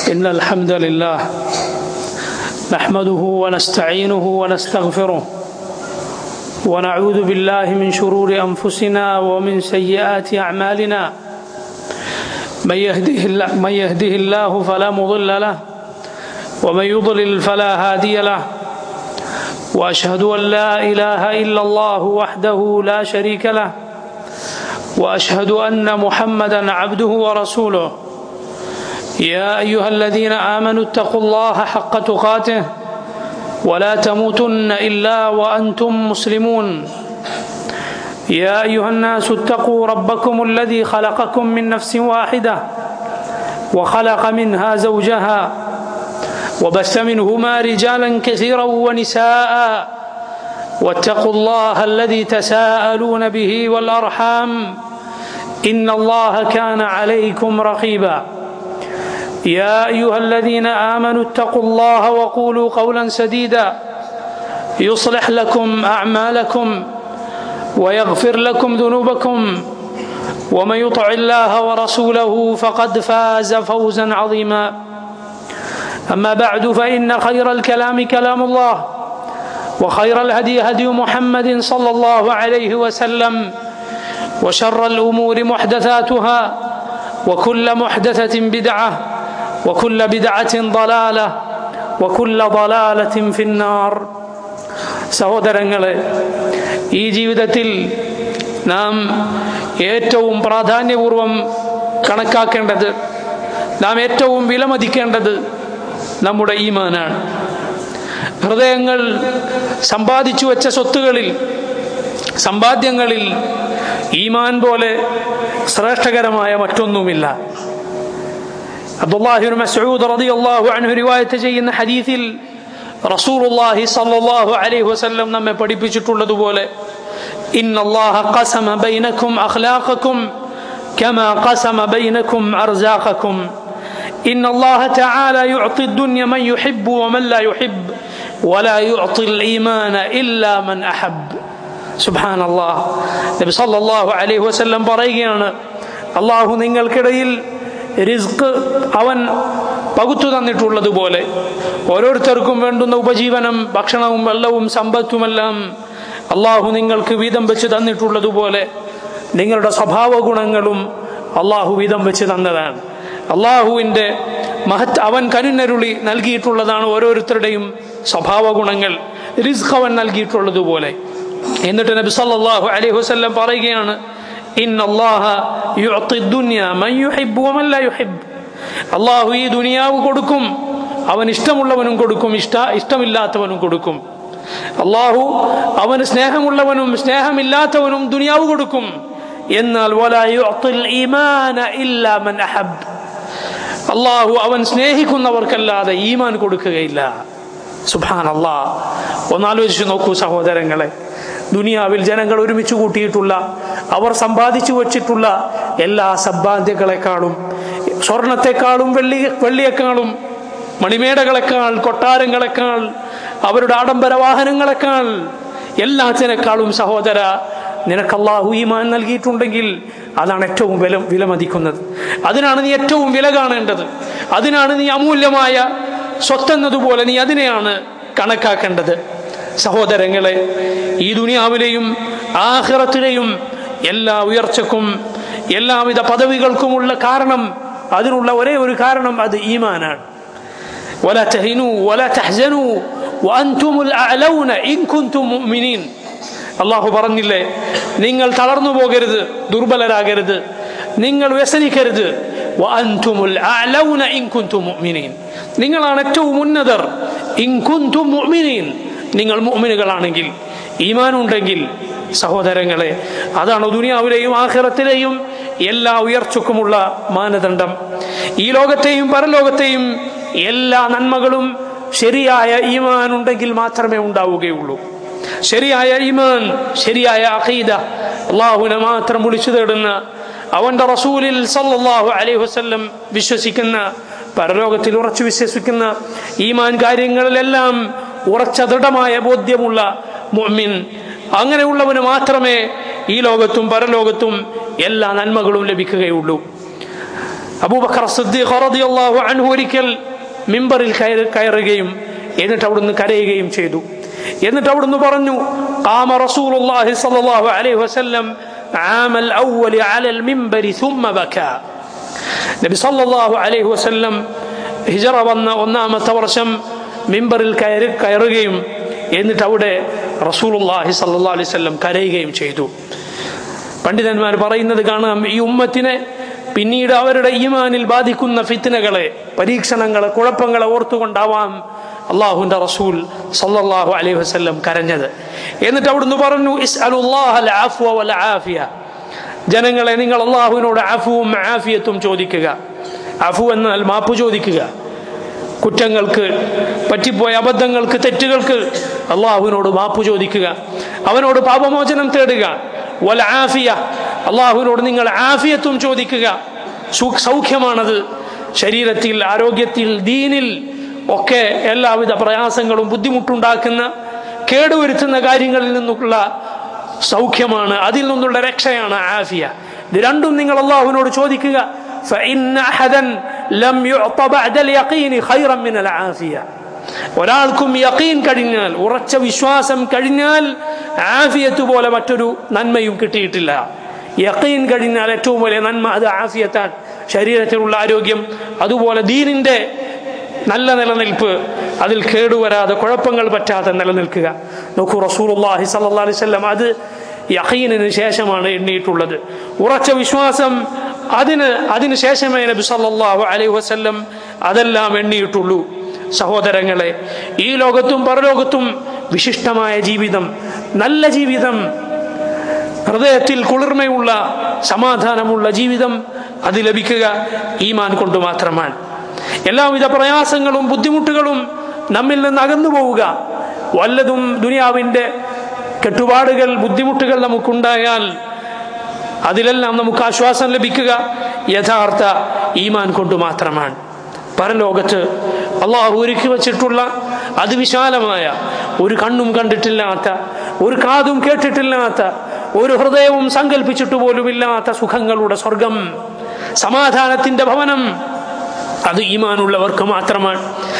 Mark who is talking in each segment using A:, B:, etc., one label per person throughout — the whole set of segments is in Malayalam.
A: إن الحمد لله نحمده ونستعينه ونستغفره ونعوذ بالله من شرور أنفسنا ومن سيئات أعمالنا من يهده الله, من يهده الله فلا مضل له ومن يضلل فلا هادي له واشهد ان لا اله الا الله وحده لا شريك له واشهد ان محمدا عبده ورسوله يا ايها الذين امنوا اتقوا الله حق تقاته ولا تموتن الا وانتم مسلمون يا ايها الناس اتقوا ربكم الذي خلقكم من نفس واحده وخلق منها زوجها وبث منهما رجالا كثيرا ونساء واتقوا الله الذي تساءلون به والارحام ان الله كان عليكم رقيبا يا ايها الذين امنوا اتقوا الله وقولوا قولا سديدا يصلح لكم اعمالكم ويغفر لكم ذنوبكم ومن يطع الله ورسوله فقد فاز فوزا عظيما أما بعد فإن خير الكلام كلام الله وخير الهدي هدي محمد صلى الله عليه وسلم وشر الأمور محدثاتها وكل محدثة بدعة وكل بدعة ضلالة وكل ضلالة في النار സഹോദരങ്ങളെ ഈ ജീവിതത്തിൽ നാം ഏറ്റവും പ്രാധാന്യപൂർവം കണക്കാക്കേണ്ടത് നാം ഏറ്റവും വിലമതിക്കേണ്ടത് നമ്മുടെ ഈമാനാണ് ഹൃദയങ്ങൾ സമ്പാദിച്ചു വെച്ച സ്വത്തുകളിൽ സമ്പാദ്യങ്ങളിൽ ഈമാൻ പോലെ ശ്രേഷ്ഠകരമായ മറ്റൊന്നുമില്ല അബ്ദുല്ലാഹിബിൻ മസ്ഊദ് റളിയല്ലാഹു അൻഹു റിവായത്ത് ചെയ്യുന്ന ഹദീസിൽ റസൂലുള്ളാഹി സ്വല്ലല്ലാഹു അലൈഹി വസല്ലം നമ്മെ പഠിപ്പിച്ചിട്ടുള്ളതുപോലെ ഇന്നല്ലാഹ ഖസമ ബൈനക്കും അഖ്ലാഖക്കും കമാ ഖസമ ബൈനക്കും അർസാഖക്കും إن الله تعالى يعطي الدنيا من يحب ومن لا يحب ولا يعطي الإيمان إلا من أحب سبحان الله നബി സല്ലല്ലാഹു അലൈഹി വസല്ലം പറയുകയാണ് അള്ളാഹു നിങ്ങൾക്കിടയിൽ റിസ്ക് അവൻ പകുത്തു തന്നിട്ടുള്ളതുപോലെ ഓരോരുത്തർക്കും വേണ്ടുന്ന ഉപജീവനം ഭക്ഷണവും വെള്ളവും സമ്പത്തുമെല്ലാം അള്ളാഹു നിങ്ങൾക്ക് വീതം വെച്ച് തന്നിട്ടുള്ളതുപോലെ നിങ്ങളുടെ സ്വഭാവ ഗുണങ്ങളും അള്ളാഹു വീതം വെച്ച് തന്നതാണ് അള്ളാഹുവിൻ്റെ മഹത് അവൻ കരുന്നരുളി നൽകിയിട്ടുള്ളതാണ് ഓരോരുത്തരുടെയും സ്വഭാവ ഗുണങ്ങൾ റിസ്ക് അവൻ നൽകിയിട്ടുള്ളതുപോലെ എന്നിട്ട് നബി സല്ലല്ലാഹു അലൈഹി വസല്ലം പറയുകയാണ് അള്ളാഹു ഈ ദുനിയാവ് കൊടുക്കും അവൻ ഇഷ്ടമുള്ളവനും കൊടുക്കും ഇഷ്ട ഇഷ്ടമില്ലാത്തവനും കൊടുക്കും അള്ളാഹു അവന് സ്നേഹമുള്ളവനും സ്നേഹമില്ലാത്തവനും ദുനിയാവ് കൊടുക്കും എന്നാൽ അള്ളാഹു അവൻ സ്നേഹിക്കുന്നവർക്കല്ലാതെ ഈമാൻ കൊടുക്കുകയില്ല സുഭാൻ അള്ളാ ഒന്നാലോചിച്ച് നോക്കൂ സഹോദരങ്ങളെ ദുനിയാവിൽ ജനങ്ങൾ ഒരുമിച്ച് കൂട്ടിയിട്ടുള്ള അവർ സമ്പാദിച്ചു വച്ചിട്ടുള്ള എല്ലാ സമ്പാദ്യങ്ങളെക്കാളും സ്വർണത്തെക്കാളും വെള്ളി വെള്ളിയേക്കാളും മണിമേടകളെക്കാൾ കൊട്ടാരങ്ങളെക്കാൾ അവരുടെ ആഡംബര വാഹനങ്ങളെക്കാൾ എല്ലാത്തിനേക്കാളും സഹോദര നിനക്ക് അള്ളാഹു ഈമാൻ നൽകിയിട്ടുണ്ടെങ്കിൽ അതാണ് ഏറ്റവും വില വിലമതിക്കുന്നത് അതിനാണ് നീ ഏറ്റവും വില കാണേണ്ടത് അതിനാണ് നീ അമൂല്യമായ സ്വത്തെന്നതുപോലെ നീ അതിനെയാണ് കണക്കാക്കേണ്ടത് സഹോദരങ്ങളെ ഈ ദുനിയാവിലെയും ആഹ്റത്തിലെയും എല്ലാ ഉയർച്ചക്കും എല്ലാവിധ പദവികൾക്കുമുള്ള കാരണം അതിനുള്ള ഒരേ ഒരു കാരണം അത് ഈമാനാണ് ولا تهنوا ولا تحزنوا وأنتم الأعلون إن كنتم مؤمنين അള്ളാഹു പറഞ്ഞില്ലേ നിങ്ങൾ തളർന്നു പോകരുത് ദുർബലരാകരുത് നിങ്ങൾ വ്യസനിക്കരുത് നിങ്ങളാണ് ഏറ്റവും ഉന്നതർ നിങ്ങൾ മുഅ്മിനുകളാണെങ്കിൽ ഈമാനുണ്ടെങ്കിൽ സഹോദരങ്ങളെ അതാണ് ദുനിയാവിലെയും ആഖിറത്തിലെയും എല്ലാ ഉയർച്ചക്കുമുള്ള മാനദണ്ഡം ഈ ലോകത്തെയും പരലോകത്തെയും എല്ലാ നന്മകളും ശരിയായ ഈമാൻ ഉണ്ടെങ്കിൽ മാത്രമേ ഉണ്ടാവുകയുള്ളൂ ശരിയായ ഈമാൻ ശരിയായ അഖീദ അള്ളാഹുവിനെ മാത്രം വിളിച്ചു തേടുന്ന അവന്റെ റസൂലിൽ സല്ലല്ലാഹു അലൈഹി വസല്ലം വിശ്വസിക്കുന്ന പരലോകത്തിൽ ഉറച്ചു വിശ്വസിക്കുന്ന ഈമാൻ കാര്യങ്ങളിലെല്ലാം ഉറച്ച ദൃഢമായ ബോധ്യമുള്ള മുഅ്മിൻ അങ്ങനെയുള്ളവന് മാത്രമേ ഈ ലോകത്തും പരലോകത്തും എല്ലാ നന്മകളും ലഭിക്കുകയുള്ളൂ അബൂബക്കർ സിദ്ദീഖ് റളിയല്ലാഹു അൻഹു ഒരിക്കൽ മിമ്പറിൽ കയറി കയറുകയും എന്നിട്ട് അവിടുന്ന് കരയുകയും ചെയ്തു എന്നിട്ട് അവിടുന്ന് പറഞ്ഞു قام رسول الله صلى الله عليه وسلم عام الأول على المنبر ثم بكى നബി സല്ലല്ലാഹു അലൈഹി വസല്ലം ഹിജറ വന്ന ഒന്നാമത്തെ വർഷം മിമ്പറിൽ കയറി കയറുകയും എന്നിട്ട് അവിടെ റസൂലുള്ളാഹി സല്ലല്ലാഹു അലൈഹി വസല്ലം കരയുകയും ചെയ്തു പണ്ഡിതന്മാർ പറയുന്നത് കാണാം ഈ ഉമ്മത്തിനെ പിന്നീട് അവരുടെ ഈമാനിൽ ബാധിക്കുന്ന ഫിത്തിനകളെ പരീക്ഷണങ്ങളെ കുഴപ്പങ്ങളെ ഓർത്തുകൊണ്ടാവാം അള്ളാഹുന്റെ റസൂൽ സല്ലല്ലാഹു അലൈഹി വസല്ലം കരഞ്ഞത് എന്നിട്ട് അവിടുന്ന് പറഞ്ഞു ഇസ്അലുല്ലാഹൽ അഫ്വ വൽ ആഫിയ ജനങ്ങളെ നിങ്ങൾ അള്ളാഹുവിനോട് അഫുവും ആഫിയത്തും ചോദിക്കുക അഫു എന്നാൽ മാപ്പ് ചോദിക്കുക കുറ്റങ്ങൾക്ക് പറ്റിപ്പോയ അബദ്ധങ്ങൾക്ക് തെറ്റുകൾക്ക് അള്ളാഹുവിനോട് മാപ്പ് ചോദിക്കുക അവനോട് പാപമോചനം തേടുക വൽ ആഫിയ അള്ളാഹുവിനോട് നിങ്ങൾ ആഫിയത്തും ചോദിക്കുക സു- സൗഖ്യമാണത് ശരീരത്തിൽ ആരോഗ്യത്തിൽ ദീനിൽ ഒക്കെ എല്ലാവിധ പ്രയാസങ്ങളും ബുദ്ധിമുട്ടുണ്ടാക്കുന്ന കേടുവരുത്തുന്ന കാര്യങ്ങളിൽ നിന്നുള്ള സൗഖ്യമാണ് അതിൽ നിന്നുള്ള രക്ഷയാണ് ആഫിയ ഇത് രണ്ടും നിങ്ങൾ അള്ളാഹുവിനോട് ചോദിക്കുക فإن أحدا لم يعط بعد اليقين خيرا من العافية ഒരാൾക്കും യക്കീൻ കഴിഞ്ഞാൽ ഉറച്ച വിശ്വാസം കഴിഞ്ഞാൽ ആഫിയത്ത് പോലെ മറ്റൊരു നന്മയും കിട്ടിയിട്ടില്ല യക്കീൻ കഴിഞ്ഞാൽ ഏറ്റവും വലിയ നന്മ അത് ആഫിയത്താണ് ശരീരത്തിലുള്ള ആരോഗ്യം അതുപോലെ ദീനിന്റെ നല്ല നിലനിൽപ്പ് അതിൽ കേടുവരാതെ കുഴപ്പങ്ങൾ പറ്റാതെ നിലനിൽക്കുക നോക്കൂ റസൂലുള്ളാഹി സല്ലല്ലാഹു അലൈഹി വസല്ലം അത് യഖീനിന് ശേഷമാണ് എണ്ണിയിട്ടുള്ളത് ഉറച്ച വിശ്വാസം അതിന് അതിന് ശേഷമേ നബി സല്ലല്ലാഹു അലൈഹി വസല്ലം അതെല്ലാം എണ്ണിയിട്ടുള്ളൂ സഹോദരങ്ങളെ ഈ ലോകത്തും പരലോകത്തും വിശിഷ്ടമായ ജീവിതം നല്ല ജീവിതം ഹൃദയത്തിൽ കുളിർമയുള്ള സമാധാനമുള്ള ജീവിതം അത് ലഭിക്കുക ഈമാൻ കൊണ്ട് മാത്രമാണ് എല്ലാവിധ പ്രയാസങ്ങളും ബുദ്ധിമുട്ടുകളും നമ്മിൽ നിന്ന് അകന്നു പോവുക വല്ലതും ദുനിയാവിൻ്റെ കെട്ടുപാടുകൾ ബുദ്ധിമുട്ടുകൾ നമുക്കുണ്ടായാൽ അതിലെല്ലാം നമുക്ക് ആശ്വാസം ലഭിക്കുക യഥാർത്ഥ ഈമാൻ കൊണ്ട് മാത്രമാണ് പരലോകത്ത് അള്ളാഹു ഒരുക്കി വച്ചിട്ടുള്ള അതിവിശാലമായ ഒരു കണ്ണും കണ്ടിട്ടില്ലാത്ത ഒരു കാതും കേട്ടിട്ടില്ലാത്ത ഒരു ഹൃദയവും സങ്കല്പിച്ചിട്ട് പോലുമില്ലാത്ത സുഖങ്ങളുടെ സ്വർഗം സമാധാനത്തിന്റെ ഭവനം അത് ഈമാനുള്ളവർക്ക് മാത്രമാണ്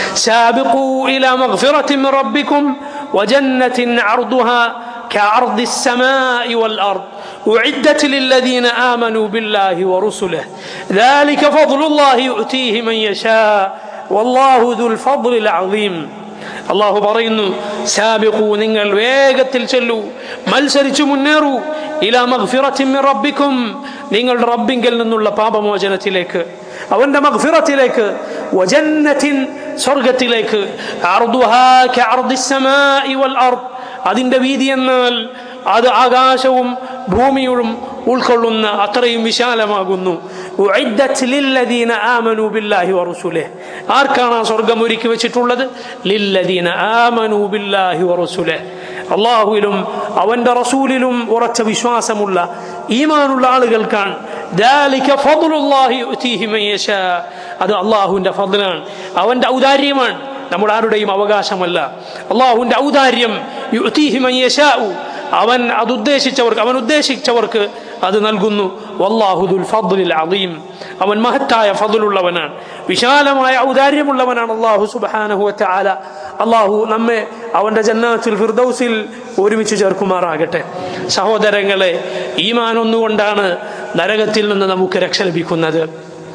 A: സാബിഖൂ ഇലാ മഗ്ഫിറത്തിൻ മിൻ റബ്ബിക്കും വജന്നത്തിൻ അർദുഹാ كعرض السماء والأرض أعدت للذين آمنوا بالله ورسله ذلك فضل الله يؤتيه من يشاء والله ذو الفضل العظيم അള്ളാഹു പറയുന്നു സാബിഖു നിങ്ങൾ വേഗത്തിൽ ചെല്ലൂ മത്സരിച്ചു മുന്നേറൂ ഇലാ മഗ്ഫിറത്തിൻ മിൻ റബ്ബിക്കും നിങ്ങളുടെ റബ്ബിങ്കിൽ നിന്നുള്ള പാപമോചനത്തിലേക്ക് അവന്റെ മഗ്ഫിറത്തിലേക്ക് വജന്നത്തിൻ സ്വർഗത്തിലേക്ക് അർദുഹാ കഅർദിസ് സമാഇ വൽ അർദ് അതിന്റെ വീതി എന്നാൽ അത് ആകാശവും ഭൂമിയും ഉൾക്കൊള്ളുന്ന അത്രയും വിശാലമാകുന്നു ഉഇദ്ദത്ത് ലില്ലദീന ആമനു ബില്ലാഹി വറസൂലിഹി ആർക്കാണ് ആ സ്വർഗം ഒരുക്കി വെച്ചിട്ടുള്ളത് ലില്ലദീന ആമനു ബില്ലാഹി വറസൂലിഹി അള്ളാഹുവിലും അവന്റെ റസൂലിലും ഉറച്ച വിശ്വാസമുള്ള ഈമാനുള്ള ആളുകൾക്കാണ് ذلك فضل الله يؤتيه من يشاء അത് അള്ളാഹുവിന്റെ ഫضലാണ് അവന്റെ ഔദാര്യമാണ് നമ്മുടെ ആരുടെയും അവകാശമല്ല അള്ളാഹുവിന്റെ ഔദാര്യം യുഅ്തീഹി മൻ യശാഉ അവൻ അത് ഉദ്ദേശിച്ചവർക്ക് അവൻ ഉദ്ദേശിച്ചവർക്ക് അത് നൽകുന്നു വല്ലാഹുദുൽ ഫദ്ലിൽ അലീം അവൻ മഹത്തായ ഫضലുള്ളവനാണ് വിശാലമായ ഔദാര്യമുള്ളവനാണ് അള്ളാഹു സുബ്ഹാനഹു വതആല അള്ളാഹു നമ്മെ അവന്റെ ജന്നാത്തുൽ ഫിർദൗസിൽ ഒരുമിച്ച് ചേർക്കുമാറാകട്ടെ സഹോദരങ്ങളെ ഈമാൻ ഒന്നുകൊണ്ടാണ് നരകത്തിൽ നിന്ന് നമുക്ക് രക്ഷ ലഭിക്കുന്നത്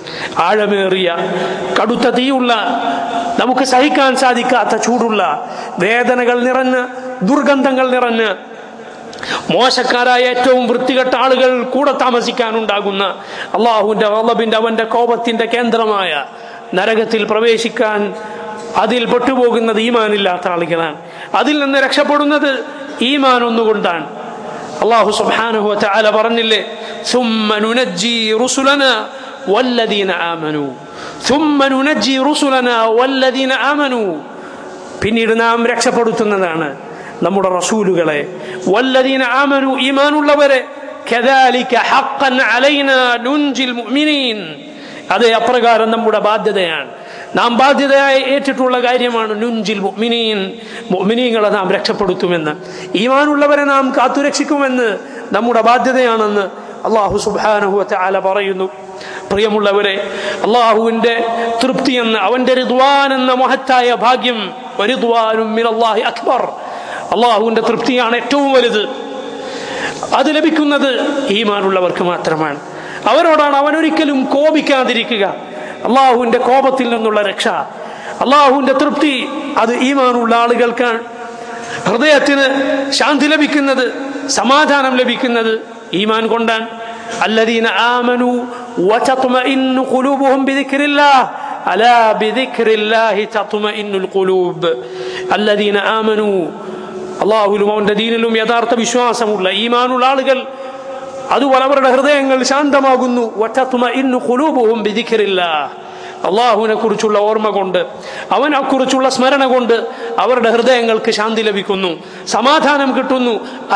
A: ആഴമേറിയ കടുത്ത തീയുള്ള നമുക്ക് സഹിക്കാൻ സാധിക്കാത്ത ചൂടുള്ള വേദനകൾ നിറഞ്ഞ് ദുർഗന്ധങ്ങൾ നിറഞ്ഞ് മോശക്കാരായ ഏറ്റവും വൃത്തികെട്ട ആളുകൾ കൂടെ താമസിക്കാനുണ്ടാകുന്ന അള്ളാഹുവിന്റെ വള്ളബിന്റെ അവന്റെ കോപത്തിന്റെ കേന്ദ്രമായ നരകത്തിൽ പ്രവേശിക്കാൻ അതിൽ പെട്ടുപോകുന്നത് ഈമാനില്ലാത്ത ആളുകളാണ് അതിൽ നിന്ന് രക്ഷപ്പെടുന്നത് ഈമാൻ ഒന്നുകൊണ്ടാണ് അള്ളാഹു സുബ്ഹാനഹു വതആല പറഞ്ഞില്ലേ ثم ننجي رسلنا والذين آمنوا ثم ننجي رسلنا والذين آمنوا പിന്നീട് നാം രക്ഷപ്പെടുത്തുന്നതാണ് നമ്മുടെ റസൂലുകളെ വല്ലദീന ആമനു ഈമാനുള്ളവരെ كذلك حقا علينا ننجي المؤمنين അതെ അപ്രകാരം നമ്മുടെ ബാധ്യതയാണ് നാം ബാധ്യതയായി ഏറ്റിട്ടുള്ള കാര്യമാണ് നുഞ്ചിൽ മുഅ്മിനീൻ മുഅ്മിനീങ്ങളെ നാം രക്ഷപ്പെടുത്തുമെന്ന് ഈമാനുള്ളവരെ നാം കാത്തുരക്ഷിക്കുമെന്ന് നമ്മുടെ ബാധ്യതയാണെന്ന് അള്ളാഹു സുബാനഹു ആല പറയുന്നു പ്രിയമുള്ളവരെ അള്ളാഹുവിന്റെ തൃപ്തി എന്ന അവന്റെ റിദ്വാൻ എന്ന മഹത്തായ ഭാഗ്യം വരിദ്വാനും മിനല്ലാഹി അക്ബർ അള്ളാഹുവിന്റെ തൃപ്തിയാണ് ഏറ്റവും വലുത് അത് ലഭിക്കുന്നത് ഈമാനുള്ളവർക്ക് മാത്രമാണ് അവരോടാണ് അവനൊരിക്കലും കോപിക്കാതിരിക്കുക അള്ളാഹുവിന്റെ കോപത്തിൽ നിന്നുള്ള രക്ഷ അള്ളാഹുവിന്റെ തൃപ്തി അത് ഈമാനുള്ള ആളുകൾക്കാണ് ഹൃദയത്തിന് ശാന്തി ലഭിക്കുന്നത് സമാധാനം ലഭിക്കുന്നത് ഈമാൻ കൊണ്ടാണ് الذين آمنوا وتطمئن قلوبهم بذكر الله ألا بذكر الله تطمئن القلوب الذين آمنوا അള്ളാഹുലും അവന്റെ ദീനിലും യഥാർത്ഥ വിശ്വാസമുള്ള ഈമാനുള്ള ആളുകൾ അതുപോലെ അവരുടെ ഹൃദയങ്ങൾ ശാന്തമാകുന്നു അള്ളാഹുവിനെ കുറിച്ചുള്ള ഓർമ്മ കൊണ്ട് അവനെ കുറിച്ചുള്ള സ്മരണ കൊണ്ട് അവരുടെ ഹൃദയങ്ങൾക്ക് ശാന്തി ലഭിക്കുന്നു സമാധാനം കിട്ടുന്നു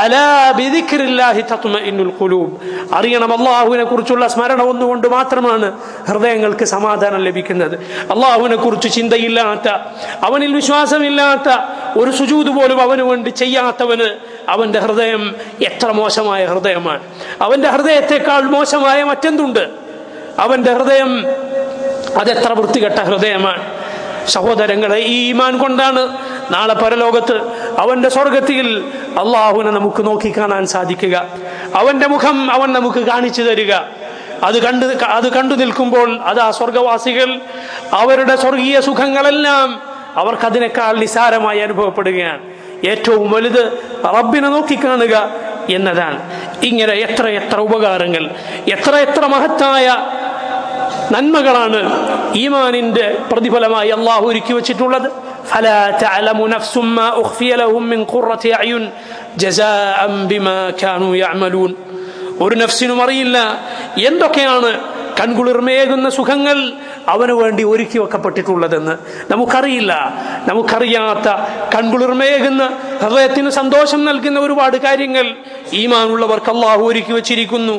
A: ഖുലൂബ് അറിയണം അള്ളാഹുവിനെ കുറിച്ചുള്ള സ്മരണ ഒന്നുകൊണ്ട് മാത്രമാണ് ഹൃദയങ്ങൾക്ക് സമാധാനം ലഭിക്കുന്നത് അള്ളാഹുവിനെ കുറിച്ച് ചിന്തയില്ലാത്ത അവനിൽ വിശ്വാസമില്ലാത്ത ഒരു സുജൂത് പോലും അവന് വേണ്ടി ചെയ്യാത്തവന് അവന്റെ ഹൃദയം എത്ര മോശമായ ഹൃദയമാണ് അവന്റെ ഹൃദയത്തെക്കാൾ മോശമായ മറ്റെന്തുണ്ട് അവന്റെ ഹൃദയം അതെത്ര വൃത്തികെട്ട ഹൃദയമാണ് സഹോദരങ്ങളെ ഈ ഈമാൻ കൊണ്ടാണ് നാളെ പരലോകത്ത് അവന്റെ സ്വർഗത്തിൽ അള്ളാഹുവിനെ നമുക്ക് നോക്കിക്കാണാൻ സാധിക്കുക അവന്റെ മുഖം അവൻ നമുക്ക് കാണിച്ചു തരിക അത് കണ്ടു അത് കണ്ടു നിൽക്കുമ്പോൾ അതാ സ്വർഗവാസികൾ അവരുടെ സ്വർഗീയ സുഖങ്ങളെല്ലാം അവർക്ക് അതിനേക്കാൾ നിസാരമായി അനുഭവപ്പെടുകയാണ് ഏറ്റവും വലുത് റബ്ബിനെ നോക്കിക്കാണുക എന്നതാണ് ഇങ്ങനെ എത്ര എത്ര ഉപകാരങ്ങൾ എത്ര എത്ര മഹത്തായ നന്മകളാണ് ഈമാനിന്റെ പ്രതിഫലമായി അള്ളാഹു ഒരുക്കി വെച്ചിട്ടുള്ളത് فلا تعلم نفس ما أخفي لهم من قرة أعين جزاء بما كانوا يعملون ഒരു നഫ്സിനും അറിയില്ല എന്തൊക്കെയാണ് കൺകുളിർമേകുന്ന സുഖങ്ങൾ അവന് വേണ്ടി ഒരുക്കി വെക്കപ്പെട്ടിട്ടുള്ളതെന്ന് നമുക്കറിയില്ല നമുക്കറിയാത്ത കൺകുളിർമേകുന്ന ഹൃദയത്തിന് സന്തോഷം നൽകുന്ന ഒരുപാട് കാര്യങ്ങൾ ഈമാനുള്ളവർക്ക് അള്ളാഹു ഒരുക്കി വെച്ചിരിക്കുന്നു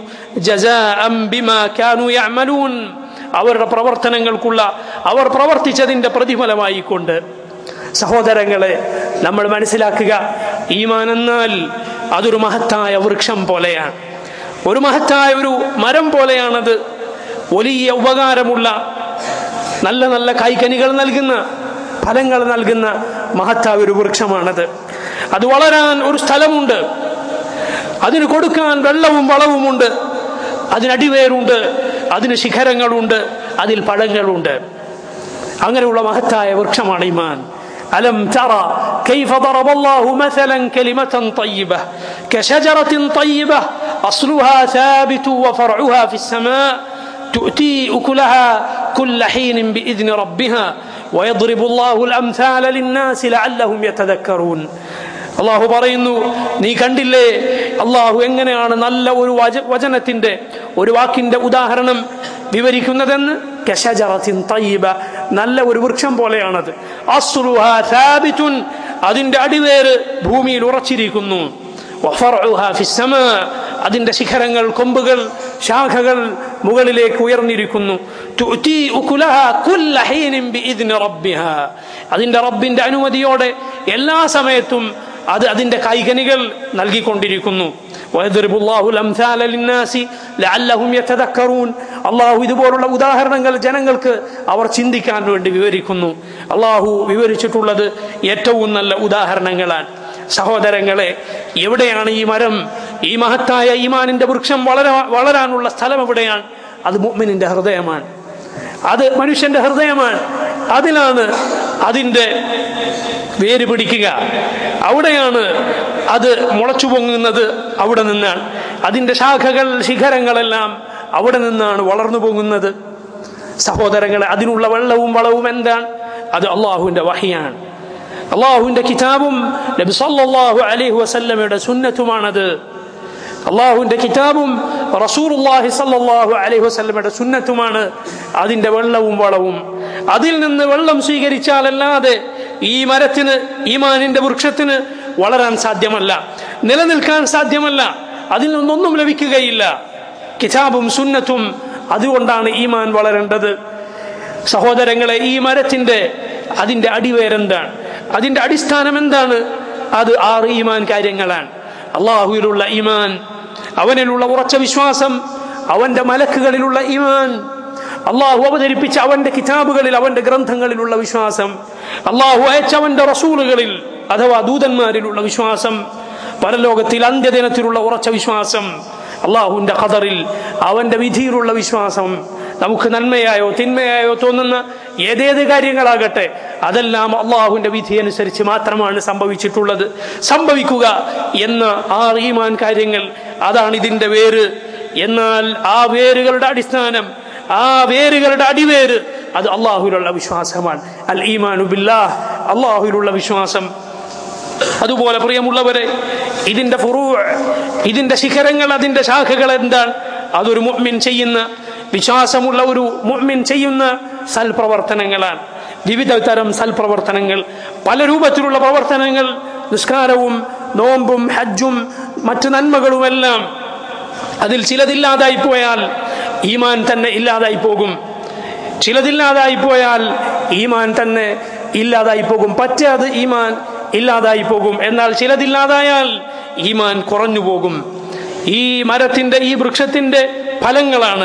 A: അവരുടെ പ്രവർത്തനങ്ങൾക്കുള്ള അവർ പ്രവർത്തിച്ചതിന്റെ പ്രതിഫലമായി കൊണ്ട് സഹോദരങ്ങളെ നമ്മൾ മനസ്സിലാക്കുക ഈമാൻ എന്നാൽ അതൊരു മഹത്തായ വൃക്ഷം പോലെയാണ് ഒരു മഹത്തായ ഒരു മരം പോലെയാണത് വലിയ ഉപകാരമുള്ള നല്ല നല്ല കൈക്കനികൾ നൽകുന്ന ഫലങ്ങൾ നൽകുന്ന മഹത്തായ ഒരു വൃക്ഷമാണത് അത് വളരാൻ ഒരു സ്ഥലമുണ്ട് അതിന് കൊടുക്കാൻ വെള്ളവും വളവുമുണ്ട് അതിനടിവേരുണ്ട് അതിന് ശിഖരങ്ങളുണ്ട് അതിൽ പഴങ്ങളുണ്ട് അങ്ങനെയുള്ള മഹത്തായ വൃക്ഷമാണ് ഇമാൻ ألم ترى كيف ضرب الله مثلا كلمة طيبة كشجرة طيبة أصلها ثابت وفرعها في السماء تؤتي أكلها كل حين بإذن ربها ويضرب الله الأمثال للناس لعلهم يتذكرون അള്ളാഹു പറയുന്നു നീ കണ്ടില്ലേ അള്ളാഹു എങ്ങനെയാണ് നല്ല ഒരു വച വചനത്തിന്റെ ഒരു വാക്കിന്റെ ഉദാഹരണം വിവരിക്കുന്നതെന്ന് കശജറത്തിൻ തയ്യബ നല്ല ഒരു വൃക്ഷം പോലെയാണത് അസ്ലുഹാബിറ്റുൻ അതിന്റെ അടിവേര് ഭൂമിയിൽ ഉറച്ചിരിക്കുന്നു അതിന്റെ ശിഖരങ്ങൾ കൊമ്പുകൾ ശാഖകൾ മുകളിലേക്ക് ഉയർന്നിരിക്കുന്നു അതിന്റെ റബ്ബിന്റെ അനുമതിയോടെ എല്ലാ സമയത്തും അത് അതിന്റെ കൈകനികൾ നൽകിക്കൊണ്ടിരിക്കുന്നു അള്ളാഹു ഇതുപോലുള്ള ഉദാഹരണങ്ങൾ ജനങ്ങൾക്ക് അവർ ചിന്തിക്കാൻ വേണ്ടി വിവരിക്കുന്നു അള്ളാഹു വിവരിച്ചിട്ടുള്ളത് ഏറ്റവും നല്ല ഉദാഹരണങ്ങളാണ് സഹോദരങ്ങളെ എവിടെയാണ് ഈ മരം ഈ മഹത്തായ ഈമാനിന്റെ വൃക്ഷം വളരാ വളരാനുള്ള സ്ഥലം എവിടെയാണ് അത് മുഅ്മിനിന്റെ ഹൃദയമാണ് അത് മനുഷ്യന്റെ ഹൃദയമാണ് അതിലാണ് അതിന്റെ വേര് പിടിക്കുക അവിടെയാണ് അത് മുളച്ചു പൊങ്ങുന്നത് അവിടെ നിന്നാണ് അതിന്റെ ശാഖകൾ ശിഖരങ്ങളെല്ലാം അവിടെ നിന്നാണ് വളർന്നു പൊങ്ങുന്നത് സഹോദരങ്ങളെ അതിനുള്ള വെള്ളവും വളവും എന്താണ് അത് അള്ളാഹുവിന്റെ വഹിയാണ് അള്ളാഹുവിന്റെ കിതാബും നബി സല്ലല്ലാഹു അലൈഹി വസല്ലമയുടെ സുന്നത്തുമാണത് അള്ളാഹുവിന്റെ കിതാബും റസൂറുല്ലാഹി സല്ലല്ലാഹു അലൈഹി വസല്ലമയുടെ സുന്നത്തുമാണ് അതിന്റെ വെള്ളവും വളവും അതിൽ നിന്ന് വെള്ളം സ്വീകരിച്ചാലല്ലാതെ ഈ മരത്തിന് ഈമാനിന്റെ വൃക്ഷത്തിന് വളരാൻ സാധ്യമല്ല നിലനിൽക്കാൻ സാധ്യമല്ല അതിൽ നിന്നൊന്നും ലഭിക്കുകയില്ല കിതാബും സുന്നത്തും അതുകൊണ്ടാണ് ഈമാൻ വളരേണ്ടത് സഹോദരങ്ങളെ ഈ മരത്തിന്റെ അതിന്റെ അടിവേരെന്താണ് അതിന്റെ അടിസ്ഥാനം എന്താണ് അത് ആറ് ഈമാൻ കാര്യങ്ങളാണ് അള്ളാഹുവിലുള്ള ഈമാൻ അവനിലുള്ള ഉറച്ച വിശ്വാസം അവന്റെ മലക്കുകളിലുള്ള ഈമാൻ അള്ളാഹു അവതരിപ്പിച്ച അവന്റെ കിതാബുകളിൽ അവന്റെ ഗ്രന്ഥങ്ങളിലുള്ള വിശ്വാസം അള്ളാഹു അയച്ച അവന്റെ റസൂലുകളിൽ അഥവാ ദൂതന്മാരിലുള്ള വിശ്വാസം പരലോകത്തിൽ അന്ത്യദിനത്തിലുള്ള ഉറച്ച വിശ്വാസം അള്ളാഹുവിന്റെ ഖദറിൽ അവന്റെ വിധിയിലുള്ള വിശ്വാസം നമുക്ക് നന്മയായോ തിന്മയായോ തോന്നുന്ന ഏതേത് കാര്യങ്ങളാകട്ടെ അതെല്ലാം അള്ളാഹുവിന്റെ വിധി അനുസരിച്ച് മാത്രമാണ് സംഭവിച്ചിട്ടുള്ളത് സംഭവിക്കുക എന്ന ആ ഈമാൻ കാര്യങ്ങൾ അതാണ് ഇതിന്റെ വേര് എന്നാൽ ആ വേരുകളുടെ അടിസ്ഥാനം ആ വേരുകളുടെ അടിവേര് അത് അള്ളാഹുവിലുള്ള വിശ്വാസമാണ് അൽ ഈമാനു ബില്ലാഹ് അള്ളാഹുവിലുള്ള വിശ്വാസം അതുപോലെ പ്രിയമുള്ളവരെ ഇതിന്റെ ഫുറൂ ഇതിന്റെ ശിഖരങ്ങൾ അതിന്റെ ശാഖകൾ എന്താണ് അതൊരു മുഅ്മിൻ ചെയ്യുന്ന വിശ്വാസമുള്ള ഒരു മുഅ്മിൻ ചെയ്യുന്ന സൽപ്രവർത്തനങ്ങളാണ് വിവിധ തരം സൽപ്രവർത്തനങ്ങൾ പല രൂപത്തിലുള്ള പ്രവർത്തനങ്ങൾ നിസ്കാരവും നോമ്പും ഹജ്ജും മറ്റു നന്മകളുമെല്ലാം അതിൽ ചിലതില്ലാതായി പോയാൽ ഈമാൻ തന്നെ ഇല്ലാതായി പോകും ചിലതില്ലാതായി പോയാൽ ഈമാൻ തന്നെ ഇല്ലാതായി പോകും പറ്റാതെ ഈമാൻ ഇല്ലാതായി പോകും എന്നാൽ ചിലതില്ലാതായാൽ ഈമാൻ കുറഞ്ഞു പോകും ഈ മരത്തിന്റെ ഈ വൃക്ഷത്തിന്റെ ഫലങ്ങളാണ്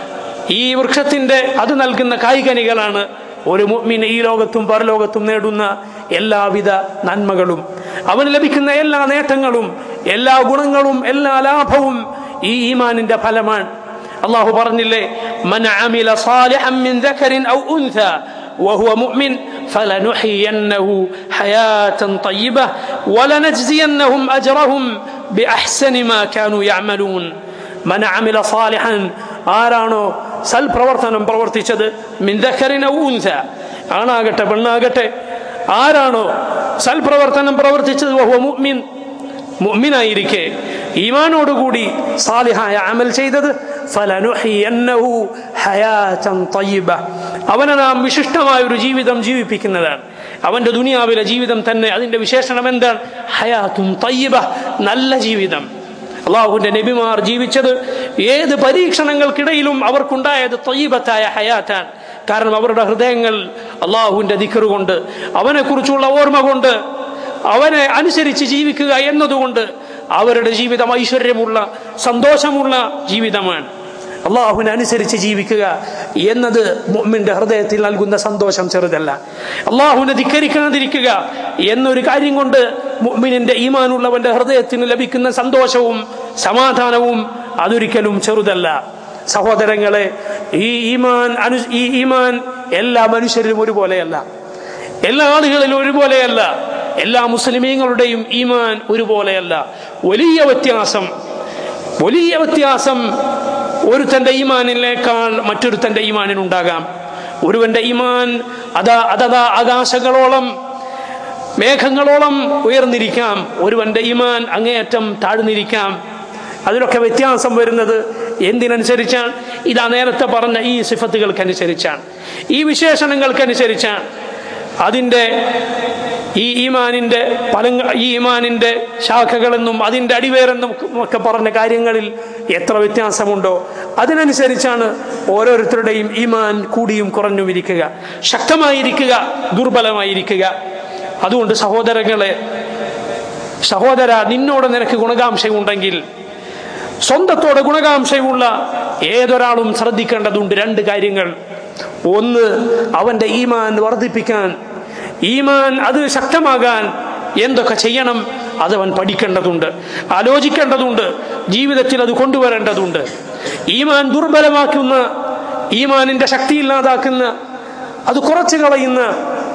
A: ഈ വൃക്ഷത്തിന്റെ അത് നൽകുന്ന കായികനികളാണ് ഒരു മുഅ്മിൻ ഈ ലോകത്തും പരലോകത്തും നേടുന്ന എല്ലാവിധ നന്മകളും അവന് ലഭിക്കുന്ന എല്ലാ നേട്ടങ്ങളും എല്ലാ ഗുണങ്ങളും എല്ലാ ലാഭവും ഈ ഈമാനിന്റെ ഫലമാണ് അള്ളാഹു പറഞ്ഞില്ലേ മൻ അമില സാലിഹൻ മിൻ ദക്കറിൻ ഔ ഉൻസ وهو مؤمن فلنحيينه حياة طيبة ولنجزينهم أجرهم بأحسن ما كانوا يعملون من عمل صالحا ആരാണോ സൽ പ്രവർത്തനം പ്രവർത്തിച്ചത് മിന്തഖറിന ഊൻസ ആണാകട്ടെ പെണ്ണാകട്ടെ ആരാണോ സൽ പ്രവർത്തനം പ്രവർത്തിച്ചത് വഹുവ മുഅ്മിൻ മുഅ്മിനായിരിക്കെ ഈമാനോടുകൂടി സാലിഹായ അമൽ ചെയ്തത് ഫലനുഹിയന്നഹു ഹയാതൻ തയ്യിബ അവനെ നാം വിശിഷ്ടമായ ഒരു ജീവിതം ജീവിപ്പിക്കുന്നതാണ് അവന്റെ ദുനിയാവിലെ ജീവിതം തന്നെ അതിന്റെ വിശേഷണം എന്താണ് ഹയാത്തും തയ്യിബ നല്ല ജീവിതം അള്ളാഹുവിന്റെ നബിമാർ ജീവിച്ചത് ഏത് പരീക്ഷണങ്ങൾക്കിടയിലും അവർക്കുണ്ടായത് തൊയ്യബത്തായ ഹയാറ്റാൻ കാരണം അവരുടെ ഹൃദയങ്ങൾ അള്ളാഹുവിന്റെ ദിക്കറ് കൊണ്ട് അവനെക്കുറിച്ചുള്ള ഓർമ്മ കൊണ്ട് അവനെ അനുസരിച്ച് ജീവിക്കുക എന്നതുകൊണ്ട് അവരുടെ ജീവിതം ഐശ്വര്യമുള്ള സന്തോഷമുള്ള ജീവിതമാണ് അള്ളാഹുവിനെ അനുസരിച്ച് ജീവിക്കുക എന്നത് മുഅ്മിന്റെ ഹൃദയത്തിൽ നൽകുന്ന സന്തോഷം ചെറുതല്ല അള്ളാഹുവിനെ ധിക്കരിക്കാതിരിക്കുക എന്നൊരു കാര്യം കൊണ്ട് മുഅ്മിനിന്റെ ഈമാനുള്ളവന്റെ ഹൃദയത്തിന് ലഭിക്കുന്ന സന്തോഷവും സമാധാനവും അതൊരിക്കലും ചെറുതല്ല സഹോദരങ്ങളെ ഈ ഈമാൻ അനു ഈ ഈമാൻ എല്ലാ മനുഷ്യരിലും ഒരുപോലെയല്ല എല്ലാ ആളുകളിലും ഒരുപോലെയല്ല എല്ലാ മുസ്ലിമീങ്ങളുടെയും ഈമാൻ ഒരുപോലെയല്ല വലിയ വ്യത്യാസം വലിയ വ്യത്യാസം ഒരുത്തന്റെ ഈമാനിനേക്കാൾ മറ്റൊരുത്തന്റെ ഈമാനിനുണ്ടാകാം ഒരുവന്റെ ഈമാൻ അതാ അതതാ ആകാശങ്ങളോളം മേഘങ്ങളോളം ഉയർന്നിരിക്കാം ഒരുവന്റെ ഈമാൻ അങ്ങേയറ്റം താഴ്ന്നിരിക്കാം അതിലൊക്കെ വ്യത്യാസം വരുന്നത് എന്തിനനുസരിച്ചാണ് ഇതാ നേരത്തെ പറഞ്ഞ ഈ സിഫത്തുകൾക്കനുസരിച്ചാണ് ഈ വിശേഷണങ്ങൾക്കനുസരിച്ചാണ് അതിൻ്റെ ഈ ഈമാനിന്റെ പലങ്ങൾ ഈ ഈമാനിന്റെ ശാഖകളെന്നും അതിന്റെ അടിവേരെന്നും ഒക്കെ പറഞ്ഞ കാര്യങ്ങളിൽ എത്ര വ്യത്യാസമുണ്ടോ അതിനനുസരിച്ചാണ് ഓരോരുത്തരുടെയും ഈമാൻ കൂടിയും കുറഞ്ഞും ഇരിക്കുക ശക്തമായിരിക്കുക ദുർബലമായിരിക്കുക അതുകൊണ്ട് സഹോദരങ്ങളെ സഹോദര നിന്നോട് നിനക്ക് ഗുണകാംക്ഷയുണ്ടെങ്കിൽ സ്വന്തത്തോടെ ഗുണകാംക്ഷയുള്ള ഏതൊരാളും ശ്രദ്ധിക്കേണ്ടതുണ്ട് രണ്ട് കാര്യങ്ങൾ ഒന്ന് അവന്റെ ഈമാൻ വർദ്ധിപ്പിക്കാൻ ഈമാൻ അത് ശക്തമാകാൻ എന്തൊക്കെ ചെയ്യണം അതവൻ പഠിക്കേണ്ടതുണ്ട് ആലോചിക്കേണ്ടതുണ്ട് ജീവിതത്തിൽ അത് കൊണ്ടുവരേണ്ടതുണ്ട് ഈമാൻ ദുർബലമാക്കുന്ന ഈമാനിന്റെ ശക്തി ഇല്ലാതാക്കുന്ന അത് കുറച്ചു കളയുന്ന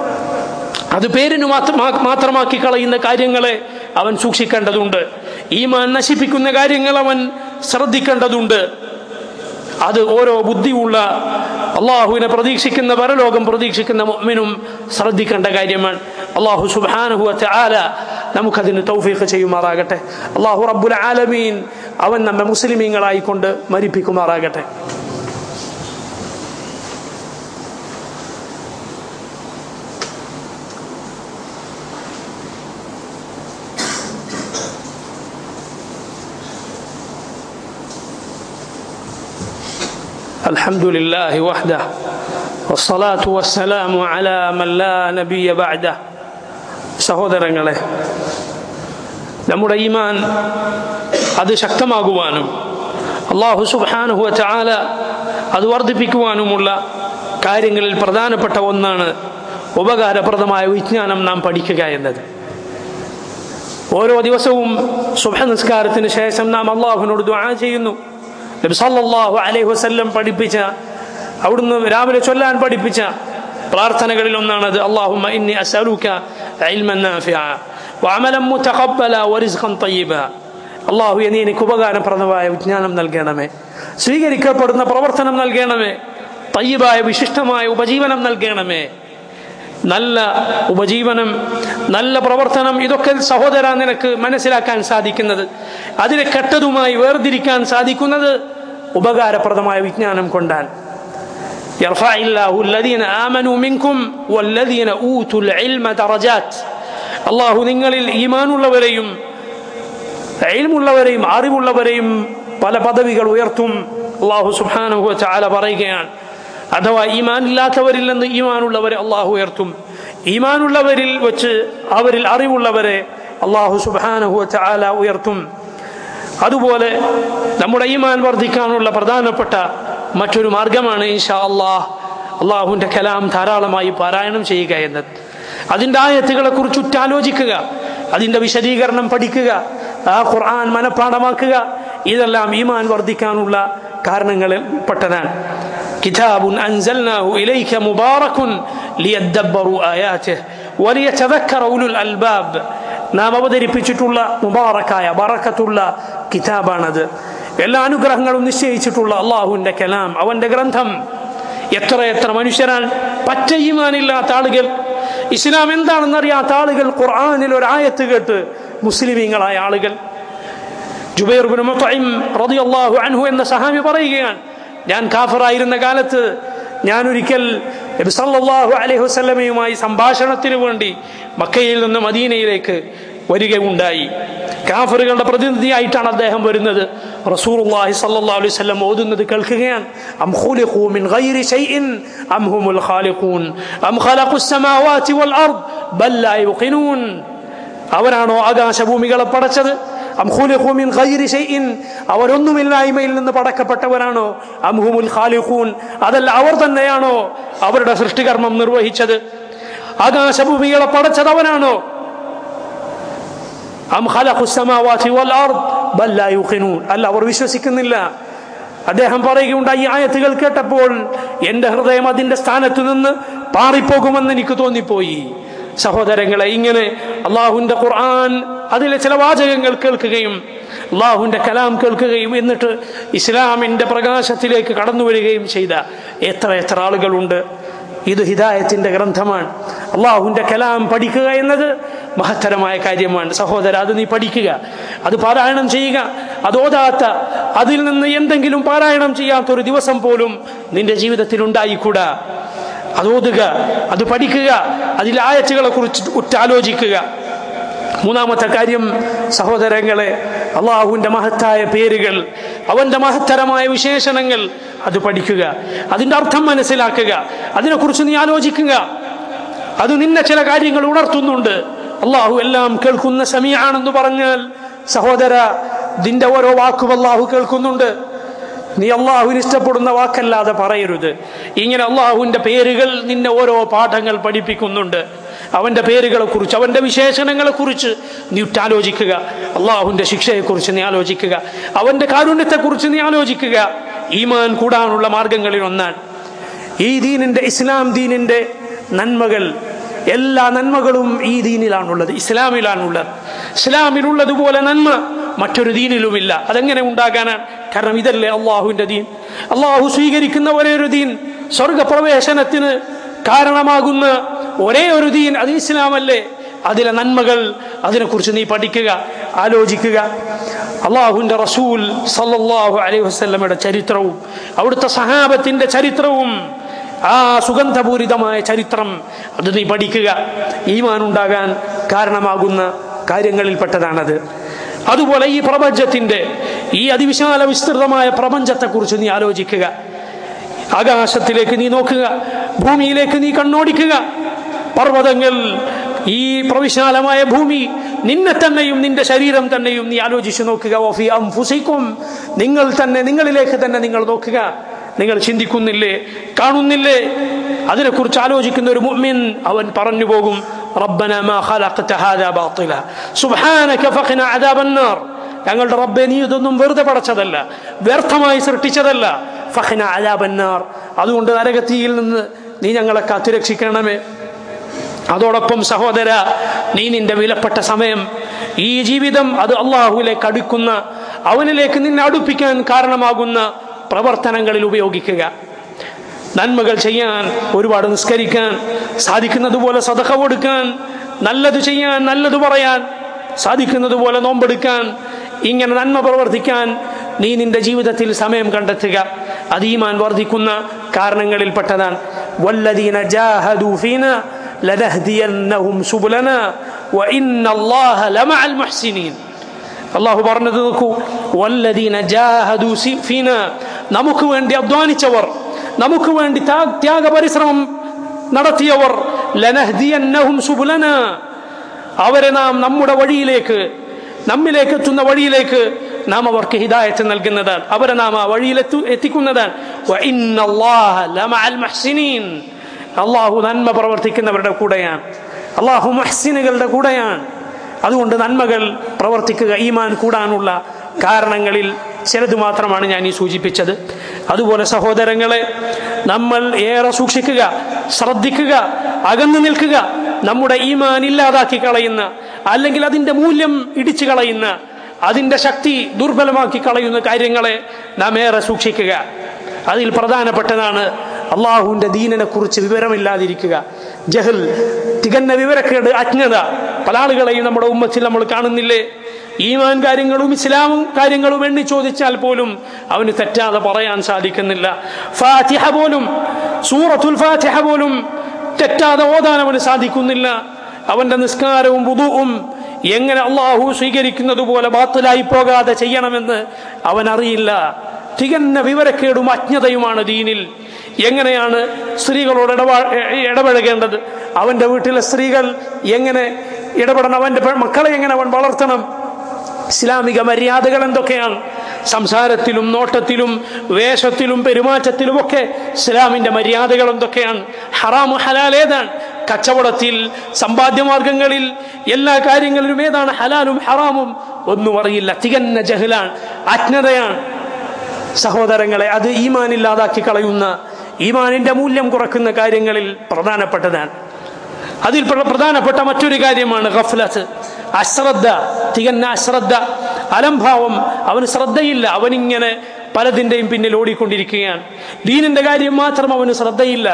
A: അത് പേരിന് മാത്രമാക്കി കളയുന്ന കാര്യങ്ങളെ അവൻ സൂക്ഷിക്കേണ്ടതുണ്ട് ഈമാൻ നശിപ്പിക്കുന്ന കാര്യങ്ങൾ അവൻ ശ്രദ്ധിക്കേണ്ടതുണ്ട് അത് ഓരോ ബുദ്ധിയുള്ള അള്ളാഹുവിനെ പ്രതീക്ഷിക്കുന്ന പരലോകം പ്രതീക്ഷിക്കുന്ന മുഅ്മിനും ശ്രദ്ധിക്കേണ്ട കാര്യമാണ് അള്ളാഹു സുബാനുഹുവത്തെ ആല നമുക്കതിന് തൗഫീഖ് ചെയ്യുമാറാകട്ടെ അള്ളാഹു റബ്ബുൽ ആലമീൻ അവൻ നമ്മെ മുസ്ലിമീങ്ങളായിക്കൊണ്ട് മരിപ്പിക്കുമാറാകട്ടെ الحمد لله وحده والصلاة والسلام على من لا نبي بعده സഹോദരങ്ങളെ നമ്മുടെ ഈമാൻ അത് ശക്തമാകുവാനും അള്ളാഹു സുബാനുഹുവ ചാല അത് വർദ്ധിപ്പിക്കുവാനുമുള്ള കാര്യങ്ങളിൽ പ്രധാനപ്പെട്ട ഒന്നാണ് ഉപകാരപ്രദമായ വിജ്ഞാനം നാം പഠിക്കുക എന്നത് ഓരോ ദിവസവും സുബഹ നിസ്കാരത്തിന് ശേഷം നാം അള്ളാഹുവിനോട് ദുആ ചെയ്യുന്നു നബി സല്ലല്ലാഹു അലൈഹി വസല്ലം പഠിപ്പിച്ച അവിടുന്ന് രാവിലെ ചൊല്ലാൻ പഠിപ്പിച്ച പ്രാർത്ഥനകളിൽ ഒന്നാണത് അള്ളാഹുമ്മ ഇന്നി അസ്അലുക ഇൽമൻ നാഫിഅ വഅമലൻ മുതഖബ്ബല വറിസ്ഖൻ തയ്യിബ അള്ളാഹു നീ എനിക്ക് ഉപകാരപ്രദമായ വിജ്ഞാനം നൽകണമേ സ്വീകരിക്കപ്പെടുന്ന പ്രവർത്തനം നൽകണമേ തയ്യബായ വിശിഷ്ടമായ ഉപജീവനം നൽകണമേ നല്ല ഉപജീവനം നല്ല പ്രവർത്തനം ഇതൊക്കെ സഹോദര നിനക്ക് മനസ്സിലാക്കാൻ സാധിക്കുന്നത് അതിനെ കെട്ടതുമായി വേർതിരിക്കാൻ സാധിക്കുന്നത് ഉപകാരപ്രദമായ വിജ്ഞാനം കൊണ്ടാണ് يرفع الله الذين آمنوا منكم والذين أوتوا العلم درجات الله നിങ്ങളിൽ ഈമാനുള്ളവരെയും ഇൽമുള്ളവരെയും അറിവുള്ളവരെയും പല പദവികൾ ഉയർത്തും അള്ളാഹു സുബ്ഹാനഹു വതആല പറയുകയാണ് അഥവാ ഈമാൻ ഇല്ലാത്തവരിൽ നിന്ന് ഈമാനുള്ളവരെ അള്ളാഹു ഉയർത്തും ഈമാനുള്ളവരിൽ വെച്ച് അവരിൽ അറിവുള്ളവരെ അള്ളാഹു സുബ്ഹാനഹു വതആല ഉയർത്തും അതുപോലെ നമ്മുടെ ഈമാൻ വർദ്ധിക്കാനുള്ള പ്രധാനപ്പെട്ട മറ്റൊരു മാർഗമാണ് ഇൻഷാ അള്ളാഹ് അള്ളാഹുവിന്റെ കലാം ധാരാളമായി പാരായണം ചെയ്യുക എന്നത് അതിന്റെ ആയത്തുകളെ കുറിച്ച് ഉറ്റാലോചിക്കുക അതിന്റെ വിശദീകരണം പഠിക്കുക ആ ഖുർആൻ മനഃപ്പാടമാക്കുക ഇതെല്ലാം ഈമാൻ വർദ്ധിക്കാനുള്ള കാരണങ്ങളിൽ പെട്ടതാണ് കിതാബുൻ അൻസൽനാഹു ഇലൈക മുബാറകുൻ ലിയദ്ദബ്ബറു ആയാതിഹി വലിയതذكر ഉലുൽ അൽബാബ് നാം അവതരിപ്പിച്ചിട്ടുള്ള മുബാറക്കായ ബറക്കത്തുള്ള കിതാബാണത് എല്ലാ അനുഗ്രഹങ്ങളും നിശ്ചയിച്ചിട്ടുള്ള അള്ളാഹുവിന്റെ കലാം അവന്റെ ഗ്രന്ഥം എത്ര എത്ര മനുഷ്യരാണ് പറ്റ ഈമാനില്ലാത്ത ആളുകൾ ഇസ്ലാം എന്താണെന്നറിയാത്ത ആളുകൾ ഖുർആാനിൽ ഒരു ആയത്ത് കേട്ട് മുസ്ലിമീങ്ങളായ ആളുകൾ ജുബൈർ ബിൻ മുത്തഇം റളിയല്ലാഹു അൻഹു എന്ന സഹാബി പറയുകയാണ് ഞാൻ കാഫറായിരുന്ന കാലത്ത് ഞാൻ ഒരിക്കൽ നബി സല്ലല്ലാഹു അലൈഹി വസല്ലമയുമായി സംഭാഷണത്തിന് വേണ്ടി മക്കയിൽ നിന്ന് മദീനയിലേക്ക് വരികയുണ്ടായി കാഫറുകളുടെ പ്രതിനിധിയായിട്ടാണ് അദ്ദേഹം വരുന്നത് റസൂലുള്ളാഹി സ്വല്ലല്ലാഹു അലൈഹി വസല്ലം ഓതുന്നത് കേൾക്കുകയാണ് അം ഖുലിഖു മിൻ ഗൈരി ഷൈഇൻ അം ഹുമുൽ ഖാലിഖൂൻ അം ഖലഖുസ് സമാവാതി വൽ അർദ് ബൽ ലാ യുഖിനൂൻ അവരാണോ ആകാശഭൂമികളെ പടച്ചത് അം ഖുലിഖു മിൻ ഗൈരി ഷൈഇൻ അവരൊന്നുമില്ലായ്മയിൽ നിന്ന് പടക്കപ്പെട്ടവരാണോ അം ഹുമുൽ ഖാലിഖൂൻ അതല്ല അവർ തന്നെയാണോ അവരുടെ സൃഷ്ടികർമ്മം നിർവഹിച്ചത് ആകാശഭൂമികളെ പടച്ചത് അവനാണോ അം ഖലഖുസ്സമാവാതി വൽ അർദ് ബൽ ലാ യുഖിനൂൻ അല്ല അവർ വിശ്വസിക്കുന്നില്ല അദ്ദേഹം പറയുകയുണ്ടായി ഈ ആയത്തുകൾ കേട്ടപ്പോൾ എന്റെ ഹൃദയം അതിന്റെ സ്ഥാനത്ത് നിന്ന് പാറിപ്പോകുമെന്ന് എനിക്ക് തോന്നിപ്പോയി സഹോദരങ്ങളെ ഇങ്ങനെ അള്ളാഹുവിന്റെ ഖുർആൻ അതിലെ ചില വാചകങ്ങൾ കേൾക്കുകയും അള്ളാഹുവിന്റെ കലാം കേൾക്കുകയും എന്നിട്ട് ഇസ്ലാമിന്റെ പ്രകാശത്തിലേക്ക് കടന്നു വരികയും ചെയ്ത എത്ര എത്ര ആളുകളുണ്ട് ഇത് ഹിദായത്തിന്റെ ഗ്രന്ഥമാണ് അള്ളാഹുവിന്റെ കലാം പഠിക്കുക എന്നത് മഹത്തരമായ കാര്യമാണ് സഹോദര അത് നീ പഠിക്കുക അത് പാരായണം ചെയ്യുക അത് ഓതാത്ത അതിൽ നിന്ന് എന്തെങ്കിലും പാരായണം ചെയ്യാത്ത ഒരു ദിവസം പോലും നിന്റെ ജീവിതത്തിൽ ഉണ്ടായിക്കൂടാ അത് ഓതുക അത് പഠിക്കുക അതിലെ ആയച്ചുകളെ കുറിച്ച് ഉറ്റാലോചിക്കുക മൂന്നാമത്തെ കാര്യം സഹോദരങ്ങളെ അള്ളാഹുവിന്റെ മഹത്തായ പേരുകൾ അവന്റെ മഹത്തരമായ വിശേഷണങ്ങൾ അത് പഠിക്കുക അതിന്റെ അർത്ഥം മനസ്സിലാക്കുക അതിനെക്കുറിച്ച് നീ ആലോചിക്കുക അത് നിന്നെ ചില കാര്യങ്ങൾ ഉണർത്തുന്നുണ്ട് അള്ളാഹു എല്ലാം കേൾക്കുന്ന സമീആണെന്ന് പറഞ്ഞാൽ സഹോദര നിന്റെ ഓരോ വാക്കും അള്ളാഹു കേൾക്കുന്നുണ്ട് നീ അള്ളാഹുവിന് ഇഷ്ടപ്പെടുന്ന വാക്കല്ലാതെ പറയരുത് ഇങ്ങനെ അള്ളാഹുവിന്റെ പേരുകൾ നിന്നെ ഓരോ പാഠങ്ങൾ പഠിപ്പിക്കുന്നുണ്ട് അവന്റെ പേരുകളെ കുറിച്ച് അവന്റെ വിശേഷണങ്ങളെ കുറിച്ച് നീ ഉറ്റാലോചിക്കുക അള്ളാഹുവിന്റെ ശിക്ഷയെക്കുറിച്ച് നീ ആലോചിക്കുക അവന്റെ കാരുണ്യത്തെക്കുറിച്ച് നീ ആലോചിക്കുക ഈമാൻ കൂടാനുള്ള മാർഗങ്ങളിൽ ഒന്നാണ് ഈ ദീനിന്റെ ഇസ്ലാം ദീനിന്റെ നന്മകൾ എല്ലാ നന്മകളും ഈ ദീനിലാണുള്ളത് ഇസ്ലാമിലാണുള്ളത് ഇസ്ലാമിലുള്ളതുപോലെ നന്മ മറ്റൊരു ദീനിലുമില്ല അതെങ്ങനെ ഉണ്ടാകാനാണ് കാരണം ഇതല്ലേ അള്ളാഹുവിന്റെ ദീൻ അള്ളാഹു സ്വീകരിക്കുന്ന ഒരേ ഒരു ദീൻ സ്വർഗപ്രവേശനത്തിന് കാരണമാകുന്ന ഒരേ ഒരു ദീൻ അത് ഇസ്ലാമല്ലേ അതിലെ നന്മകൾ അതിനെക്കുറിച്ച് നീ പഠിക്കുക ആലോചിക്കുക അള്ളാഹുവിന്റെ റസൂൽ സല്ലല്ലാഹു അലൈഹി വസല്ലമയുടെ ചരിത്രവും അവിടുത്തെ സഹാബത്തിന്റെ ചരിത്രവും ആ സുഗന്ധപൂരിതമായ ചരിത്രം അത് നീ പഠിക്കുക ഈമാൻ ഉണ്ടാകാൻ കാരണമാകുന്ന കാര്യങ്ങളിൽപ്പെട്ടതാണത് അതുപോലെ ഈ പ്രപഞ്ചത്തിന്റെ ഈ അതിവിശാല വിസ്തൃതമായ പ്രപഞ്ചത്തെക്കുറിച്ച് നീ ആലോചിക്കുക ആകാശത്തിലേക്ക് നീ നോക്കുക ഭൂമിയിലേക്ക് നീ കണ്ണോടിക്കുക പർവ്വതങ്ങൾ ഈ പ്രവിശാലമായ ഭൂമി നിന്നെ തന്നെയും നിന്റെ ശരീരം തന്നെയും നീ ആലോചിച്ചു നോക്കുക ഓഫി അംഫുസിക്കും നിങ്ങൾ തന്നെ നിങ്ങളിലേക്ക് തന്നെ നിങ്ങൾ നോക്കുക നിങ്ങൾ ചിന്തിക്കുന്നില്ലേ കാണുന്നില്ലേ അതിനെക്കുറിച്ച് ആലോചിക്കുന്ന ഒരു മുഅ്മിൻ അവൻ പറഞ്ഞു പോകും ربنا ما خلقت هذا باطلا سبحانك فقنا عذاب النار ഞങ്ങളുടെ റബ്ബെ നീ ഇതൊന്നും വെറുതെ പടച്ചതല്ല വ്യർത്ഥമായി സൃഷ്ടിച്ചതല്ല ഫഹന അലാബന്നാർ അതുകൊണ്ട് നരകത്തിയിൽ നിന്ന് നീ ഞങ്ങളെ കാത്തുരക്ഷിക്കണമേ അതോടൊപ്പം സഹോദര നീ നിന്റെ വിലപ്പെട്ട സമയം ഈ ജീവിതം അത് അള്ളാഹുലേക്ക് അടുക്കുന്ന അവനിലേക്ക് നിന്നെ അടുപ്പിക്കാൻ കാരണമാകുന്ന പ്രവർത്തനങ്ങളിൽ ഉപയോഗിക്കുക നന്മകൾ ചെയ്യാൻ ഒരുപാട് നിസ്കരിക്കാൻ സാധിക്കുന്നത് പോലെ സദഹ കൊടുക്കാൻ നല്ലത് ചെയ്യാൻ നല്ലത് പറയാൻ സാധിക്കുന്നത് പോലെ നോമ്പെടുക്കാൻ ഇങ്ങനെ നന്മ പ്രവർത്തിക്കാൻ നീ നിന്റെ ജീവിതത്തിൽ സമയം കണ്ടെത്തുക അത് ഈമാൻ വർദ്ധിക്കുന്ന കാരണങ്ങളിൽപ്പെട്ടതാണ് വല്ലദീന ജാഹദു ഫീന ലനഹ്ദിയന്നഹും സുബുലന വഇന്ന അല്ലാഹ ലമഅൽ മുഹ്സിനീൻ അള്ളാഹു പറഞ്ഞത് നോക്കൂ വല്ലദീന ജാഹദു ഫീന നമുക്ക് വേണ്ടി അധ്വാനിച്ചവർ നമുക്ക് വേണ്ടി ത്യാഗ പരിശ്രമം നടത്തിയവർ ലനഹ്ദിയന്നഹും സുബുലന അവരെ നാം നമ്മുടെ വഴിയിലേക്ക് നമ്മിലേക്ക് എത്തുന്ന വഴിയിലേക്ക് നാം അവർക്ക് ഹിദായത്ത് നൽകുന്നതാണ് അവരെ നാം ആ വഴിയിൽ എത്തിക്കുന്നതാണ് അള്ളാഹു നന്മ പ്രവർത്തിക്കുന്നവരുടെ കൂടെയാണ് അള്ളാഹു മഹ്സിനുകളുടെ കൂടെയാണ് അതുകൊണ്ട് നന്മകൾ പ്രവർത്തിക്കുക ഈമാൻ കൂടാനുള്ള കാരണങ്ങളിൽ ചിലത് മാത്രമാണ് ഞാൻ ഈ സൂചിപ്പിച്ചത് അതുപോലെ സഹോദരങ്ങളെ നമ്മൾ ഏറെ സൂക്ഷിക്കുക ശ്രദ്ധിക്കുക അകന്നു നിൽക്കുക നമ്മുടെ ഈമാൻ ഇല്ലാതാക്കി കളയുന്ന അല്ലെങ്കിൽ അതിന്റെ മൂല്യം ഇടിച്ചു കളയുന്ന അതിന്റെ ശക്തി ദുർബലമാക്കി കളയുന്ന കാര്യങ്ങളെ നാം ഏറെ സൂക്ഷിക്കുക അതിൽ പ്രധാനപ്പെട്ടതാണ് അള്ളാഹുവിന്റെ ദീനിനെ കുറിച്ച് വിവരമില്ലാതിരിക്കുക ജഹൽ തികഞ്ഞ വിവരക്കേട് അജ്ഞത പല ആളുകളെയും നമ്മുടെ ഉമ്മത്തിൽ നമ്മൾ കാണുന്നില്ലേ ഈമാൻ കാര്യങ്ങളും ഇസ്ലാമും കാര്യങ്ങളും എണ്ണി ചോദിച്ചാൽ പോലും അവന് തെറ്റാതെ പറയാൻ സാധിക്കുന്നില്ല ഫാത്തിഹ പോലും സൂറത്തുൽ ഫാത്തിഹ പോലും തെറ്റാതെ ഓതാൻ അവന് സാധിക്കുന്നില്ല അവന്റെ നിസ്കാരവും വുദുവും എങ്ങനെ അള്ളാഹു സ്വീകരിക്കുന്നത് പോലെ ബാത്തിലായി പോകാതെ ചെയ്യണമെന്ന് അവൻ അറിയില്ല തികഞ്ഞ വിവരക്കേടും അജ്ഞതയുമാണ് ദീനിൽ എങ്ങനെയാണ് സ്ത്രീകളോട് ഇടപാ ഇടപഴകേണ്ടത് അവന്റെ വീട്ടിലെ സ്ത്രീകൾ എങ്ങനെ ഇടപെടണം അവന്റെ മക്കളെ എങ്ങനെ അവൻ വളർത്തണം ഇസ്ലാമിക മര്യാദകൾ എന്തൊക്കെയാണ് സംസാരത്തിലും നോട്ടത്തിലും വേഷത്തിലും പെരുമാറ്റത്തിലും ഒക്കെ ഇസ്ലാമിന്റെ മര്യാദകൾ എന്തൊക്കെയാണ് ഹറാമു ഹലാൽ ഏതാണ് കച്ചവടത്തിൽ സമ്പാദ്യമാർഗങ്ങളിൽ എല്ലാ കാര്യങ്ങളിലും ഏതാണ് ഹലാലും ഹറാമും ഒന്നും അറിയില്ല തികഞ്ഞ ജഹലാണ് അജ്ഞതയാണ് സഹോദരങ്ങളെ അത് ഈമാൻ ഇല്ലാതാക്കി കളയുന്ന ഈമാനിന്റെ മൂല്യം കുറക്കുന്ന കാര്യങ്ങളിൽ പ്രധാനപ്പെട്ടതാണ് അതിൽ പ്രധാനപ്പെട്ട മറ്റൊരു കാര്യമാണ് ഗഫ്ലത്ത് അശ്രദ്ധ തികഞ്ഞ അശ്രദ്ധ അലംഭാവം അവന് ശ്രദ്ധയില്ല അവനിങ്ങനെ പലതിൻ്റെയും പിന്നിൽ ഓടിക്കൊണ്ടിരിക്കുകയാണ് ദീനിന്റെ കാര്യം മാത്രം അവന് ശ്രദ്ധയില്ല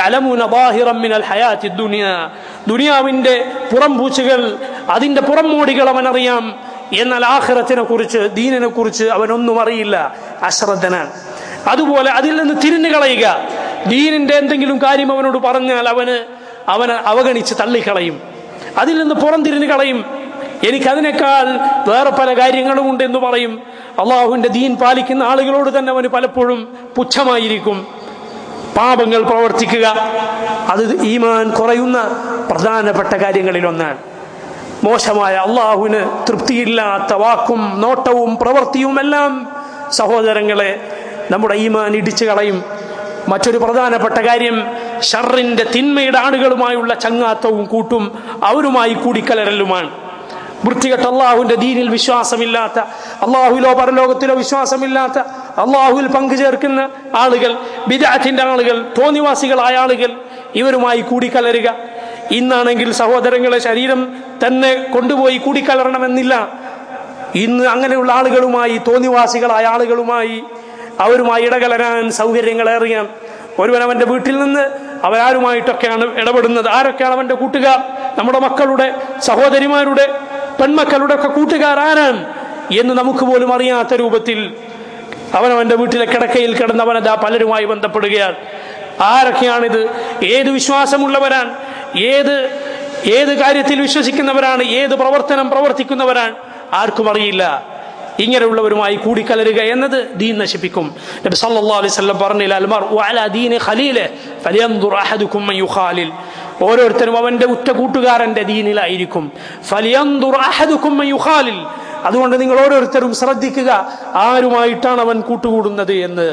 A: ദുനിയാവിന്റെ പുറംപൂച്ചുകൾ അതിന്റെ പുറംമോടികൾ അവനറിയാം എന്നാൽ ആഹ്റത്തിനെ കുറിച്ച് ദീനിനെ കുറിച്ച് അവനൊന്നും അറിയില്ല അശ്രദ്ധനാണ് അതുപോലെ അതിൽ നിന്ന് തിരിഞ്ഞു കളയുക ദീനിന്റെ എന്തെങ്കിലും കാര്യം അവനോട് പറഞ്ഞാൽ അവന് അവനെ അവഗണിച്ച് തള്ളിക്കളയും അതിൽ നിന്ന് പുറംതിരിഞ്ഞു കളയും എനിക്കതിനേക്കാൾ വേറെ പല കാര്യങ്ങളും ഉണ്ട് എന്ന് പറയും അള്ളാഹുവിന്റെ ദീൻ പാലിക്കുന്ന ആളുകളോട് തന്നെ അവന് പലപ്പോഴും പുച്ഛമായിരിക്കും പാപങ്ങൾ പ്രവർത്തിക്കുക അത് ഈമാൻ കുറയുന്ന പ്രധാനപ്പെട്ട കാര്യങ്ങളിൽ ഒന്നാണ് മോശമായ അള്ളാഹുവിന് തൃപ്തിയില്ലാത്ത വാക്കും നോട്ടവും പ്രവൃത്തിയും എല്ലാം സഹോദരങ്ങളെ നമ്മുടെ ഈമാൻ ഇടിച്ചു കളയും മറ്റൊരു പ്രധാനപ്പെട്ട കാര്യം ഷറിന്റെ തിന്മയുടെ ആളുകളുമായുള്ള ചങ്ങാത്തവും കൂട്ടും അവരുമായി കൂടിക്കലരലുമാണ് വൃത്തികെട്ട അള്ളാഹുവിന്റെ ദീനിൽ വിശ്വാസമില്ലാത്ത അള്ളാഹുലോ പരലോകത്തിലോ വിശ്വാസമില്ലാത്ത അള്ളാഹുവിൽ പങ്കുചേർക്കുന്ന ആളുകൾ ബിദാറ്റിന്റെ ആളുകൾ തോന്നിവാസികളായ ആളുകൾ ഇവരുമായി കൂടിക്കലരുക ഇന്നാണെങ്കിൽ സഹോദരങ്ങളെ ശരീരം തന്നെ കൊണ്ടുപോയി കൂടിക്കലരണമെന്നില്ല ഇന്ന് അങ്ങനെയുള്ള ആളുകളുമായി തോന്നിവാസികളായ ആളുകളുമായി അവരുമായി ഇടകലരാൻ സൗകര്യങ്ങളേറിയാൻ ഒരുവൻ അവന്റെ വീട്ടിൽ നിന്ന് അവരാരുമായിട്ടൊക്കെയാണ് ഇടപെടുന്നത് ആരൊക്കെയാണ് അവന്റെ കൂട്ടുകാർ നമ്മുടെ മക്കളുടെ സഹോദരിമാരുടെ പെൺമക്കളുടെ ഒക്കെ കൂട്ടുകാർ ആരാണ് എന്ന് നമുക്ക് പോലും അറിയാത്ത രൂപത്തിൽ അവൻ അവന്റെ വീട്ടിലെ കിടക്കയിൽ കിടന്ന് അവനതാ പലരുമായി ബന്ധപ്പെടുകയാണ് ആരൊക്കെയാണിത് ഏത് വിശ്വാസമുള്ളവരാണ് ഏത് ഏത് കാര്യത്തിൽ വിശ്വസിക്കുന്നവരാണ് ഏത് പ്രവർത്തനം പ്രവർത്തിക്കുന്നവരാണ് ആർക്കും അറിയില്ല ഇങ്ങനെയുള്ളവരുമായി കൂടിക്കലരുക എന്നത് ദീൻ നശിപ്പിക്കും നബി സല്ലല്ലാഹു അലൈഹി വസല്ലം പറഞ്ഞില്ല അൽമർ വഅല ദീനി ഖലീല ഫലിയൻദുർ അഹദുക്കും മൻ യുഖാലിൽ ഓരോരുത്തരും അവന്റെ ഉറ്റ കൂട്ടുകാരന്റെ ദീനിലായിരിക്കും ഫലിയന്തുർ അഹദുക്കും മൻ യുഖാലിൽ അതുകൊണ്ട് നിങ്ങൾ ഓരോരുത്തരും ശ്രദ്ധിക്കുക ആരുമായിട്ടാണ് അവൻ കൂട്ടുകൂടുന്നത് എന്ന്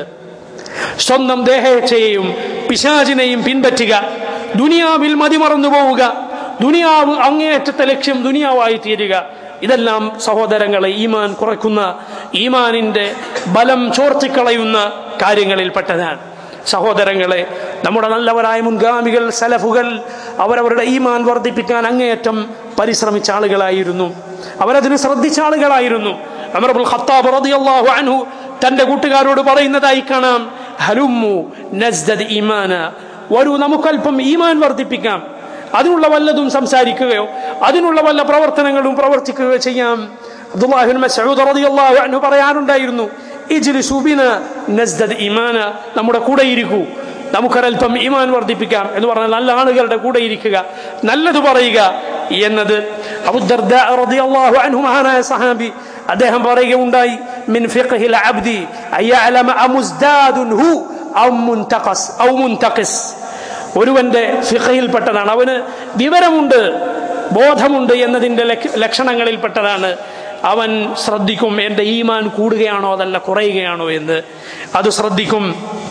A: സ്വന്തം ദേഹേച്ഛയെയും പിശാചിനെയും പിൻപറ്റുക ദുനിയാവിൽ മതിമറന്നു പോവുക ദുനിയാവ് അങ്ങേയറ്റത്തെ ലക്ഷ്യം ദുനിയാവായി തീരുക ഇതെല്ലാം സഹോദരങ്ങളെ ഈമാൻ കുറയ്ക്കുന്ന ഈമാനിന്റെ ബലം ചോർത്തിക്കളയുന്ന കാര്യങ്ങളിൽപ്പെട്ടതാണ് സഹോദരങ്ങളെ നമ്മുടെ നല്ലവരായ മുൻഗാമികൾ സലഫുകൾ അവരവരുടെ ഈമാൻ വർദ്ധിപ്പിക്കാൻ അങ്ങേയറ്റം പരിശ്രമിച്ച ആളുകളായിരുന്നു അവരതിന് ശ്രദ്ധിച്ച ആളുകളായിരുന്നു അമർബുൽ ഖത്താബ് റളിയല്ലാഹു അൻഹു തന്റെ കൂട്ടുകാരോട് പറയുന്നതായി കാണാം ഹലുമ്മു നസ്ദദ് ഈമാന വരൂ നമുക്കല്പം ഈമാൻ വർദ്ധിപ്പിക്കാം അതിനുള്ള വല്ലതും സംസാരിക്കുകയോ അതിനുള്ള വല്ല പ്രവർത്തനങ്ങളും പ്രവർത്തിക്കുകയോ ചെയ്യാം അബ്ദുല്ലാഹിബിൻ മസ്ഊദ് റളിയല്ലാഹു അൻഹു പറയാറുണ്ടായിരുന്നു ഇജ്ലിസു ബിന നസ്ദദ് ഈമാന നമ്മുടെ കൂടെ ഇരിക്കൂ നമുക്കൊരൽപ്പം ഈമാൻ വർദ്ധിപ്പിക്കാം എന്ന് പറഞ്ഞാൽ നല്ല ആളുകളുടെ കൂടെ ഇരിക്കുക നല്ലത് പറയുക എന്നത് അബുദർദ റളിയല്ലാഹു അൻഹു മഹാനായ സഹാബി അദ്ദേഹം പറയുകയുണ്ടായി മിൻ ഫിഖ്ഹിൽ അബ്ദി അയഅലമ അമുസ്ദാദുൻ ഹു ഔ മുൻതഖസ് ഔ മുൻതഖിസ് ഒരുവന്റെ ഫിഖയിൽപ്പെട്ടതാണ് അവന് വിവരമുണ്ട് ബോധമുണ്ട് എന്നതിന്റെ ലക്ഷണങ്ങളിൽപ്പെട്ടതാണ് അവൻ ശ്രദ്ധിക്കും എൻ്റെ ഈമാൻ കൂടുകയാണോ അതല്ല കുറയുകയാണോ എന്ന് അത് ശ്രദ്ധിക്കും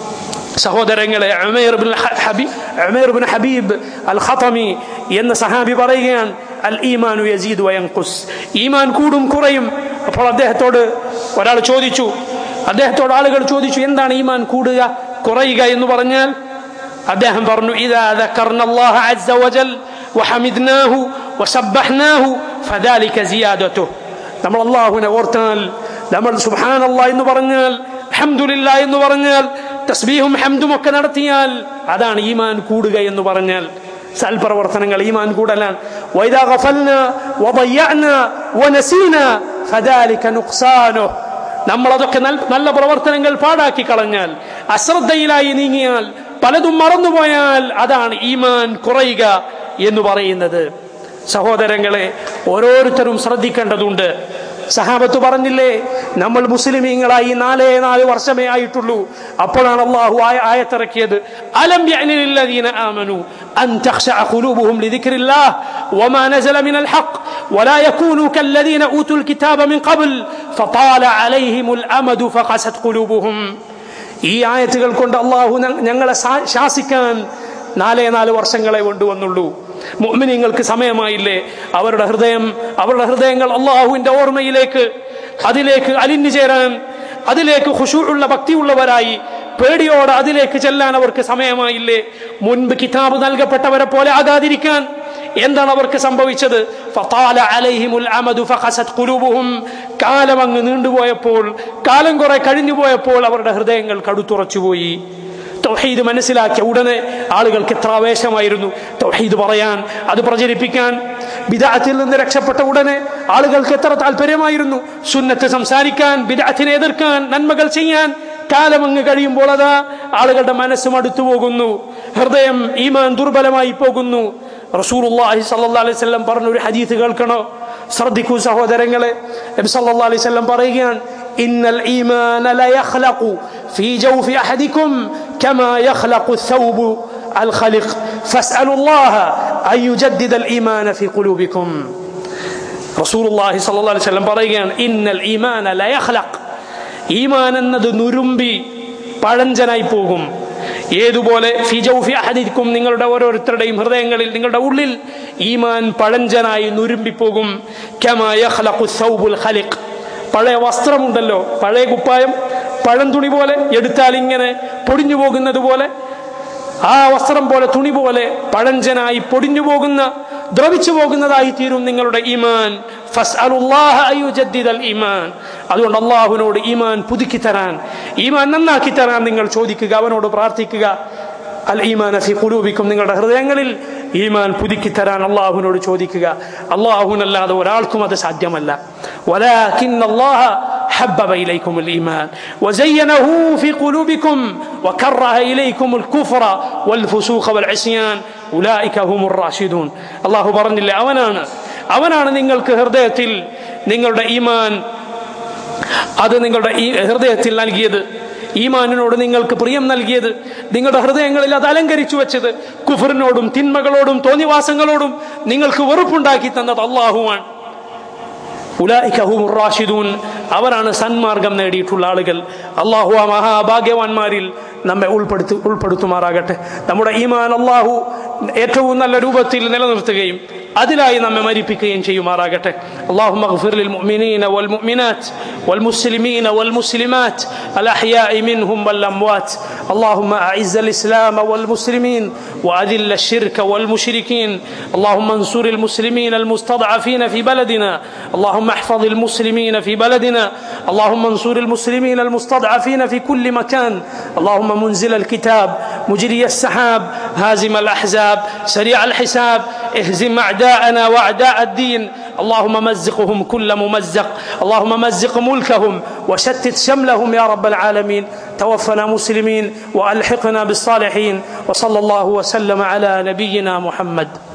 A: സഹോദരങ്ങളെ Umair bin Habib Umair bin Habib al Khatmi എന്ന സഹാബി പറയുകയാണ് അൽ ഈമാനു യസീദ് വയൻഖുസ് ഈമാൻ കൂടും കുറയും അപ്പോൾ അദ്ദേഹത്തോട് ഒരാൾ ചോദിച്ചു അദ്ദേഹത്തോട് ആളുകൾ ചോദിച്ചു എന്താണ് ഈമാൻ കൂടുക കുറയുക എന്ന് പറഞ്ഞാൽ അദ്ദേഹം പറഞ്ഞു ഇതാ ذكرنا الله عز وجل وحمدناه وسبحناه فذلك زيادته നമ്മൾ അള്ളാഹുവിനെ ഓർത്താൽ നമ്മൾ സുബ്ഹാനല്ലാഹ് എന്ന് പറഞ്ഞാൽ അൽഹംദുലില്ല എന്ന് പറഞ്ഞാൽ തസ്ബീഹും ഹംദും ഒക്കെ നടത്തിയാൽ അതാണ് ഈമാൻ കൂടുക എന്ന് പറഞ്ഞാൽ സൽപ്രവർത്തനങ്ങൾ ഈമാൻ കൂടലാണ് വൈദാ ഗഫൽന വضيعنا ونسينا فذلك نقصانه നമ്മൾ അതൊക്കെ നല്ല പ്രവർത്തനങ്ങൾ പാടാക്കി കളഞ്ഞാൽ അശ്രദ്ധയിലായി നീങ്ങിയാൽ പലതും മറന്നുപോയാൽ അതാണ് ഈമാൻ കുറയുക എന്ന് പറയുന്നത് സഹോദരങ്ങളെ ഓരോരുത്തരും ശ്രദ്ധിക്കേണ്ടതുണ്ട് സഹാബത്ത് പറഞ്ഞില്ലേ നമ്മൾ മുസ്ലിമീങ്ങളായി നാലേ നാല് വർഷമേ ആയിട്ടുള്ളൂ അപ്പോഴാണ് അള്ളാഹു ആയ ആയത്തിറക്കിയത് അലം യഅനിലില്ലദീന ആമനു അൻ തഖ്ശഅ ഖുലൂബുഹും ലിദിക്രില്ലാഹ് വമാ നസല മിനൽ ഹഖ് ولا يكونوا كالذين اوتوا الكتاب من قبل فطال عليهم الامد فقست قلوبهم ഈ ആയത്തുകൾ കൊണ്ട് അള്ളാഹു ഞങ്ങളെ ശാസിക്കാൻ നാലേ നാല് വർഷങ്ങളെ കൊണ്ടുവന്നുള്ളൂ മുഅ്മിനീങ്ങൾക്ക് സമയമായില്ലേ അവരുടെ ഹൃദയം അവരുടെ ഹൃദയങ്ങൾ അള്ളാഹുവിന്റെ ഓർമ്മയിലേക്ക് അതിലേക്ക് അലിഞ്ഞു ചേരാൻ അതിലേക്ക് ഖുശൂഉള്ള ഭക്തിയുള്ളവരായി പേടിയോടെ അതിലേക്ക് ചെല്ലാൻ അവർക്ക് സമയമായില്ലേ മുൻപ് കിതാബ് നൽകപ്പെട്ടവരെ പോലെ ആകാതിരിക്കാൻ എന്താണ് അവർക്ക് സംഭവിച്ചത് ഫതാല അലൈഹിമുൽ അമദു ഫഖസത് ഖുലൂബുഹും കാലം അങ്ങ് നീണ്ടുപോയപ്പോൾ കാലം കുറെ കഴിഞ്ഞു പോയപ്പോൾ അവരുടെ ഹൃദയങ്ങൾ കടുത്തുറച്ചുപോയി തൗഹീദ് മനസ്സിലാക്കിയ ഉടനെ ആളുകൾക്ക് എത്ര ആവേശമായിരുന്നു തൗഹീദ് പറയാൻ അത് പ്രചരിപ്പിക്കാൻ ബിദാത്തിൽ നിന്ന് രക്ഷപ്പെട്ട ഉടനെ ആളുകൾക്ക് എത്ര താല്പര്യമായിരുന്നു സുന്നത്ത് സംസാരിക്കാൻ ബിദാത്തിനെ എതിർക്കാൻ നന്മകൾ ചെയ്യാൻ കാലം അങ്ങ് കഴിയുമ്പോൾ അതാ ആളുകളുടെ മനസ്സും അടുത്തു പോകുന്നു ഹൃദയം ഈമാൻ ദുർബലമായി പോകുന്നു റസൂലുള്ളാഹി സല്ലല്ലാഹു അലൈഹി വസല്ലം പറഞ്ഞ ഒരു ഹദീസ് കേൾക്കണോ ശ്രദ്ധിക്കൂ സഹോദരങ്ങളെ നബി സല്ലല്ലാഹു അലൈഹി വസല്ലം പറയുകയാണ് ഇന്നൽ ഈമാന ലയഖ്ലഖു ഫീ ജൗഫി അഹദിക്കും കമാ യഖ്ലഖു الثوب الخلق فاسألوا الله أن يجدد الإيمان في قلوبكم رسول الله صلى الله عليه وسلم പറയുകയാണ് ഇന്നൽ ഈമാന ലയഖ്ലഖ് ഈമാൻ എന്നത് നുരുമ്പി പഴഞ്ചനായി പോകും ഏതുപോലെ ഫിജൌഫി അഹദിക്കും നിങ്ങളുടെ ഓരോരുത്തരുടെയും ഹൃദയങ്ങളിൽ നിങ്ങളുടെ ഉള്ളിൽ ഈമാൻ പഴഞ്ചനായി നുരുമ്പിപ്പോകും ഖലിഖ് പഴയ വസ്ത്രമുണ്ടല്ലോ പഴയ കുപ്പായം പഴം തുണി പോലെ എടുത്താൽ ഇങ്ങനെ പൊടിഞ്ഞു പോകുന്നത് പോലെ ആ വസ്ത്രം പോലെ തുണി പോലെ പഴഞ്ചനായി പൊടിഞ്ഞു പോകുന്ന ദ്രവിച്ചു പോകുന്നതായി തീരും നിങ്ങളുടെ ഈമാൻ ഈമാൻ അതുകൊണ്ട് അള്ളാഹുവിനോട് ഈമാൻ പുതുക്കി തരാൻ ഈമാൻ നന്നാക്കി തരാൻ നിങ്ങൾ ചോദിക്കുക അവനോട് പ്രാർത്ഥിക്കുക അൽ ഈമാൻ ഫി കുലൂബിക്കും നിങ്ങളുടെ ഹൃദയങ്ങളിൽ ഈമാൻ പുതുക്കി തരാൻ അള്ളാഹുവിനോട് ചോദിക്കുക അള്ളാഹുവിനല്ലാതെ ഒരാൾക്കും അത് സാധ്യമല്ല ولكن الله حبب إليكم الإيمان وزينه في قلوبكم وكره إليكم الكفر والفسوق والعصيان أولئك هم الراشدون الله برن الله അവനാണ് അവനാണ് നിങ്ങൾക്ക് ഹൃദയത്തിൽ നിങ്ങളുടെ ഈമാൻ അത് നിങ്ങളുടെ ഈ ഹൃദയത്തിൽ നൽകിയത് ഈമാനിനോട് നിങ്ങൾക്ക് പ്രിയം നൽകിയത് നിങ്ങളുടെ ഹൃദയങ്ങളിൽ അത് അലങ്കരിച്ചു വെച്ചത് കുഫറിനോടും തിന്മകളോടും തോന്നിവാസങ്ങളോടും നിങ്ങൾക്ക് വെറുപ്പുണ്ടാക്കി തന്നത് അള്ളാഹുവാണ് റാഷിദൂൻ അവരാണ് സന്മാർഗം നേടിയിട്ടുള്ള ആളുകൾ അള്ളാഹു ആ മഹാഭാഗ്യവാന്മാരിൽ നമ്മെ ഉൾപ്പെടുത്തു ഉൾപ്പെടുത്തുമാറാകട്ടെ നമ്മുടെ ഈമാൻ അള്ളാഹു ഏറ്റവും നല്ല രൂപത്തിൽ നിലനിർത്തുകയും അതിലായി നമ്മെ മരിപ്പിക്കുകയും ചെയ്യുമാറാകട്ടെ അള്ളാഹു مغفر للمؤمنين والمؤمنات والمسلمين والمسلمات الأحياء منهم والأموات اللهم أعز الإسلام والمسلمين وأذل الشرك والمشركين اللهم انصر المسلمين المستضعفين في بلدنا اللهم احفظ المسلمين في بلدنا اللهم انصر المسلمين المستضعفين في كل مكان اللهم منزل الكتاب مجري السحاب هازم الأحزاب سريع الحساب اهزم أعداءنا وأعداء الدين اللهم مزقهم كل ممزق اللهم مزق ملكهم وشتت شملهم يا رب العالمين توفنا مسلمين وألحقنا بالصالحين وصلى الله وسلم على نبينا محمد